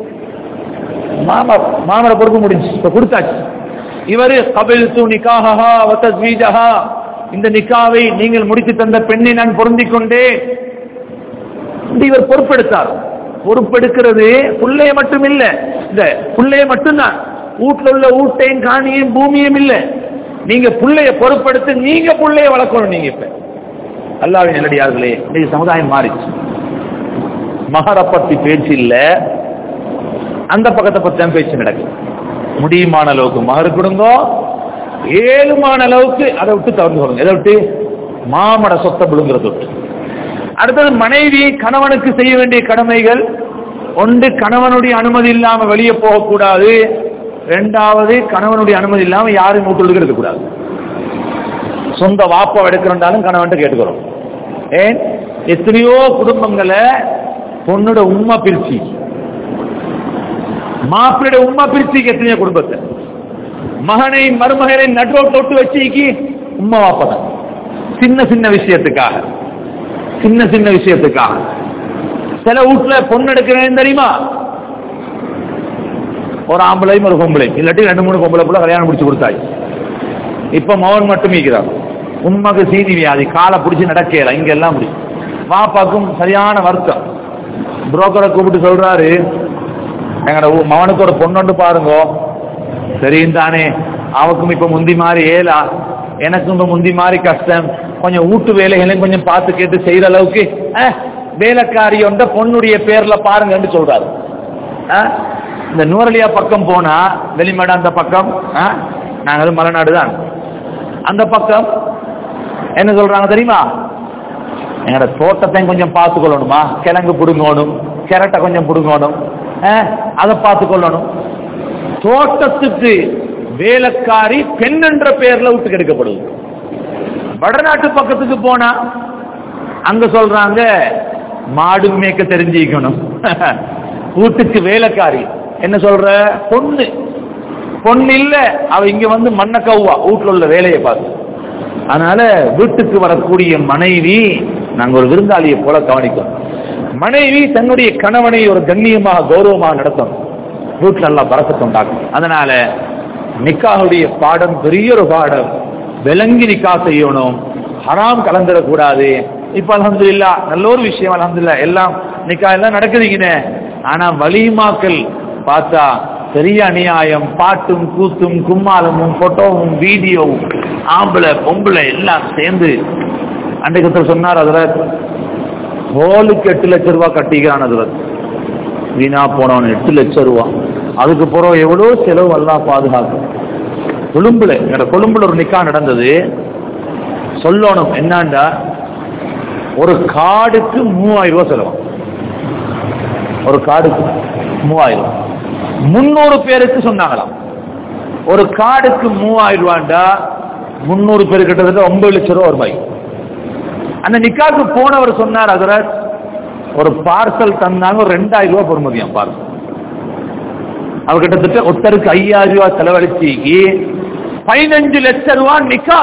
மாமா மாமர பொறுப்பு முடிஞ்சு இப்ப கொடுத்தாச்சு இவரு கபில்து நிகாஹா வ தஸ்வீஜஹா இந்த நிக்காவை நீங்கள் முடித்து தந்த பெண்ணை நான் பொருந்திக் கொண்டேன் இந்த இவர் பொறுப்பெடுத்தார் பொறுப்பெடுக்கிறது புள்ளைய மட்டும் இல்ல இந்த புள்ளைய மட்டும்தான் வீட்டுல உள்ள ஊட்டையும் காணியும் பூமியும் இல்ல நீங்க புள்ளைய பொறுப்பெடுத்து நீங்க புள்ளைய வளர்க்கணும் நீங்க இப்ப அல்லாவின் நல்லடியார்களே இன்னைக்கு சமுதாயம் மாறிச்சு மகர பத்தி பேச்சு இல்ல அந்த பக்கத்தை பத்தி தான் பேச்சு நடக்குது முடியுமான அளவுக்கு மகர் கொடுங்க ஏழுமான அளவுக்கு அதை விட்டு தவிர்த்து கொடுங்க எதை விட்டு மாமட சொத்தை விழுங்குறத விட்டு அடுத்தது மனைவி கணவனுக்கு செய்ய வேண்டிய கடமைகள் ஒன்று கணவனுடைய அனுமதி இல்லாம வெளியே போகக்கூடாது ரெண்டாவது கணவனுடைய அனுமதி இல்லாம யாரும் மூட்டு இருக்கக்கூடாது சொந்த வாப்பா எடுக்கிறண்டாலும் கணவன்ட்டு கேட்டுக்கிறோம் ஏன் எத்தனையோ குடும்பங்களை பொண்ணோட உண்மை பிரிச்சு மாப்பிள்ளையோட உண்மை பிரிச்சு எத்தனையோ குடும்பத்தை மகனை மருமகனை நடுரோட் தொட்டு வச்சுக்கி உண்மை வாப்பதான் சின்ன சின்ன விஷயத்துக்காக சின்ன சின்ன விஷயத்துக்காக சில வீட்டுல பொண்ணு எடுக்கிறேன் தெரியுமா ஒரு ஆம்பளையும் ஒரு பொம்பளையும் இல்லாட்டி ரெண்டு மூணு பொம்பளை கூட கல்யாணம் முடிச்சு கொடுத்தாய் இப்ப மகன் மட்டும் இருக்கிறார் உண்மைக்கு சீனி வியாதி காலை பிடிச்சி நடக்கல இங்க எல்லாம் முடியும் வாப்பாக்கும் சரியான வருத்தம் புரோக்கரை கூப்பிட்டு சொல்றாரு எங்கட ஊ- மகனுக்கு ஒரு பொண்ணு பாருங்க சரியும் தானே அவக்கும் இப்ப முந்தி மாதிரி ஏலா எனக்கும் இப்ப முந்தி மாதிரி கஷ்டம் கொஞ்சம் வீட்டு வேலைகளையும் கொஞ்சம் பார்த்து கேட்டு செய்யற அளவுக்கு அஹ், வேலைக்காரி ஒன்ற பொண்ணுடைய பேர்ல பாருங்கன்னு சொல்றாரு அஹ், இந்த நூரலியா பக்கம் போனா வெளிமேடு அந்த பக்கம் அஹ், நாங்க அது மலைநாடு தான் அந்த பக்கம் என்ன சொல்றாங்க தெரியுமா எங்களோட தோட்டத்தையும் கொஞ்சம் பார்த்து கொள்ளணுமா கிழங்கு பிடுங்கணும் கிரட்டை கொஞ்சம் பிடுங்கணும் அஹ், அதை பார்த்து கொள்ளணும் தோட்டத்துக்கு வேலைக்காரி பெண் என்ற பெயர்ல விட்டு கெடுக்கப்படுது வடநாட்டு பக்கத்துக்கு போனா அங்க சொல்றாங்க மாடு மேய்க்க தெரிஞ்சுக்கணும் வீட்டுக்கு வேலைக்காரி என்ன சொல்ற பொண்ணு பொண்ணு இல்ல அவ இங்க வந்து மண்ண கவ்வா வீட்டுல உள்ள வேலையை பார்த்து அதனால வீட்டுக்கு வரக்கூடிய மனைவி நாங்க ஒரு விருந்தாளியை போல கவனிக்கிறோம் மனைவி தன்னுடைய கணவனை ஒரு கண்ணியமாக கௌரவமாக நடத்தணும் வீட்டுல நல்லா பறக்கத்தை உண்டாக்கும் அதனால நிக்காவுடைய பாடம் பெரிய ஒரு பாடம் விளங்கி நிக்கா செய்யணும் ஹராம் கலந்துடக்கூடாது இப்ப அல்ஹம்துலில்லா நல்ல ஒரு விஷயம் அல்ஹம்துலில்லா எல்லாம் நிக்கா எல்லாம் நடக்குதுங்கண்ணே ஆனா வலிமாக்கள் பார்த்தா பெரிய அநியாயம் பாட்டும் கூத்தும் கும்மாளமும் போட்டோவும் வீடியோவும் ஆம்பளை பொம்பளை எல்லாம் சேர்ந்து அன்றைக்கு ஒருத்தர் சொன்னார் அதுல ஹோலுக்கு எட்டு லட்சம் ரூபாய் கட்டிக்கிறான் அதுல வீணா போனவன் எட்டு லட்சம் ரூபாய் அதுக்கு பிறகு எவ்வளோ செலவு எல்லாம் பாதுகாக்கும் கொழும்புல என்னோட கொழும்புல ஒரு நிக்கா நடந்தது சொல்லணும் என்னண்டா ஒரு கார்டுக்கு மூவாயிரம் ரூபாய் செலவு ஒரு கார்டுக்கு மூவாயிரம் முன்னூறு பேருக்கு சொன்னாங்களாம் ஒரு கார்டுக்கு மூவாயிரம் ரூபாண்டா முன்னூறு பேர் கிட்டத்தட்ட ஒன்பது லட்சம் ரூபா ரூபாய் அந்த நிக்காக்கு போனவர் சொன்னார் அதுல ஒரு பார்சல் தந்தாங்க ஒரு ரெண்டாயிரம் ரூபாய் பொறுமதியாம் பார்சல் அவர் கிட்டத்தட்ட ஒருத்தருக்கு ஐயாயிரம் ரூபாய் செலவழிச்சு பதினஞ்சு லட்சம் ரூபாய் நிக்கா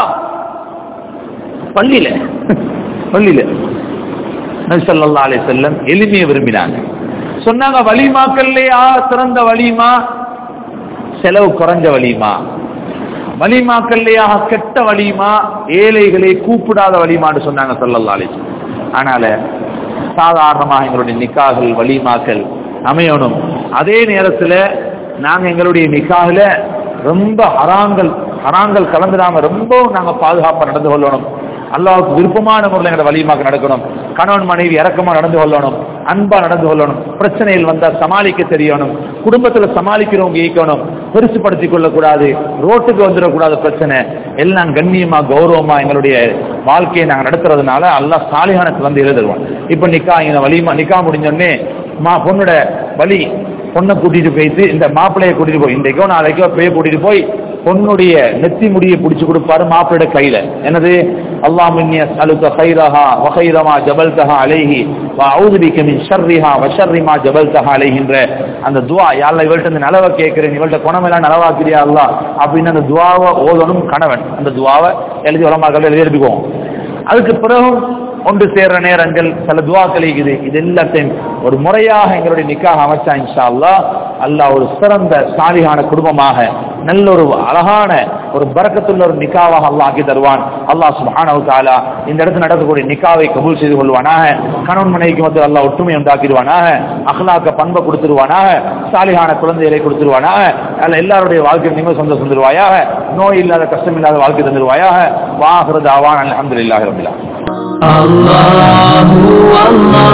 பள்ளியில பள்ளியில நபிசல்லா அலி செல்லம் எளிமையை விரும்பினாங்க சொன்னாங்க வலிமாக்கள்லையா சிறந்த வலிமா செலவு குறைஞ்ச வலிமா வலிமாக்கள்லையா கெட்ட வலிமா ஏழைகளை கூப்பிடாத வலிமான்னு சொன்னாங்க சல்லல்லா அலி ஆனால சாதாரணமாக எங்களுடைய நிக்காகள் வலிமாக்கள் அமையணும் அதே நேரத்தில் நாங்க எங்களுடைய நிக்காகல ரொம்ப ஹராங்கள் ஹராங்கள் கலந்துடாம ரொம்ப நாங்க பாதுகாப்பா நடந்து கொள்ளணும் அல்லாவுக்கு விருப்பமான முறையில் எங்களோட வலியுமாக நடக்கணும் கணவன் மனைவி இறக்கமா நடந்து கொள்ளணும் அன்பா நடந்து கொள்ளணும் பிரச்சனைகள் வந்தா சமாளிக்க தெரியணும் குடும்பத்துல சமாளிக்கிறவங்க ஈக்கணும் பெருசுப்படுத்திக் கொள்ளக்கூடாது ரோட்டுக்கு வந்துடக்கூடாத பிரச்சனை எல்லாம் கண்ணியமா கௌரவமா எங்களுடைய வாழ்க்கையை நாங்க நடத்துறதுனால அல்லாஹ் சாலிகானத்துல வந்து எழுதுருவோம் இப்ப நிக்கா இங்க வலிமா நிக்கா முடிஞ்சோடனே மா பொண்ணோட வலி பொண்ணை கூட்டிட்டு போயிட்டு இந்த மாப்பிள்ளைய கூட்டிட்டு போய் இன்றைக்கோ நாளைக்கோ பேய கூட்டிட்டு போய் பொண்ணுடைய நெத்தி முடியை பிடிச்சு கொடுப்பாரு மாப்பிள்ளையோட கையில என்னது அல்லாஹ் மின்னிய அலுக்க ஹைரஹா வஹைரமா ஜபல்தஹா அலைஹி வ அவுது பிக்க மின் ஷர்ரிஹா வ ஷர்ரிமா ஜபல்தஹா அலைஹின்ற அந்த துவா யாழ்ல இவள்கிட்ட இந்த நலவை கேட்கிறேன் இவள்கிட்ட குணமெல்லாம் நலவாக்கிறியா அல்லா அப்படின்னு அந்த துவாவை ஓதணும் கணவன் அந்த துவாவை எழுதி உலமாக்கள் எழுதி எடுத்துக்குவோம் அதுக்கு பிறகு ஒன்று சேர்ற நேரங்கள் சில துவாக்கள் இருக்குது இது எல்லாத்தையும் ஒரு முறையாக எங்களுடைய நிக்காக அமைச்சா இன்ஷா அல்லா அல்லாஹ் ஒரு சிறந்த சாலிகான குடும்பமாக நல்ல ஒரு அழகான ஒரு பறக்கத்துள்ள ஒரு நிக்காவாக அல்லாஹ் ஆக்கி தருவான் அல்லாஹ் சுப்ஹானஹு தஆலா இந்த இடத்துல நடக்கக்கூடிய நிக்காவை கபூல் செய்து கொள்வானாக கணவன் மனைவிக்கு மத்தியில் அல்லாஹ் ஒற்றுமை உண்டாக்கிடுவானாக அஹ்லாக்க பண்பை கொடுத்துருவானாக சாலிகான குழந்தைகளை கொடுத்துருவானாக அதில் எல்லாருடைய வாழ்க்கை நிம்மதி சந்தோஷம் தருவாயாக நோய் இல்லாத கஷ்டம் இல்லாத வாழ்க்கை தந்துருவாயாக வாஹ்ரத் அவான் அல்ஹம்துலில்லாஹி ரபில் ஆலமீன் الله والله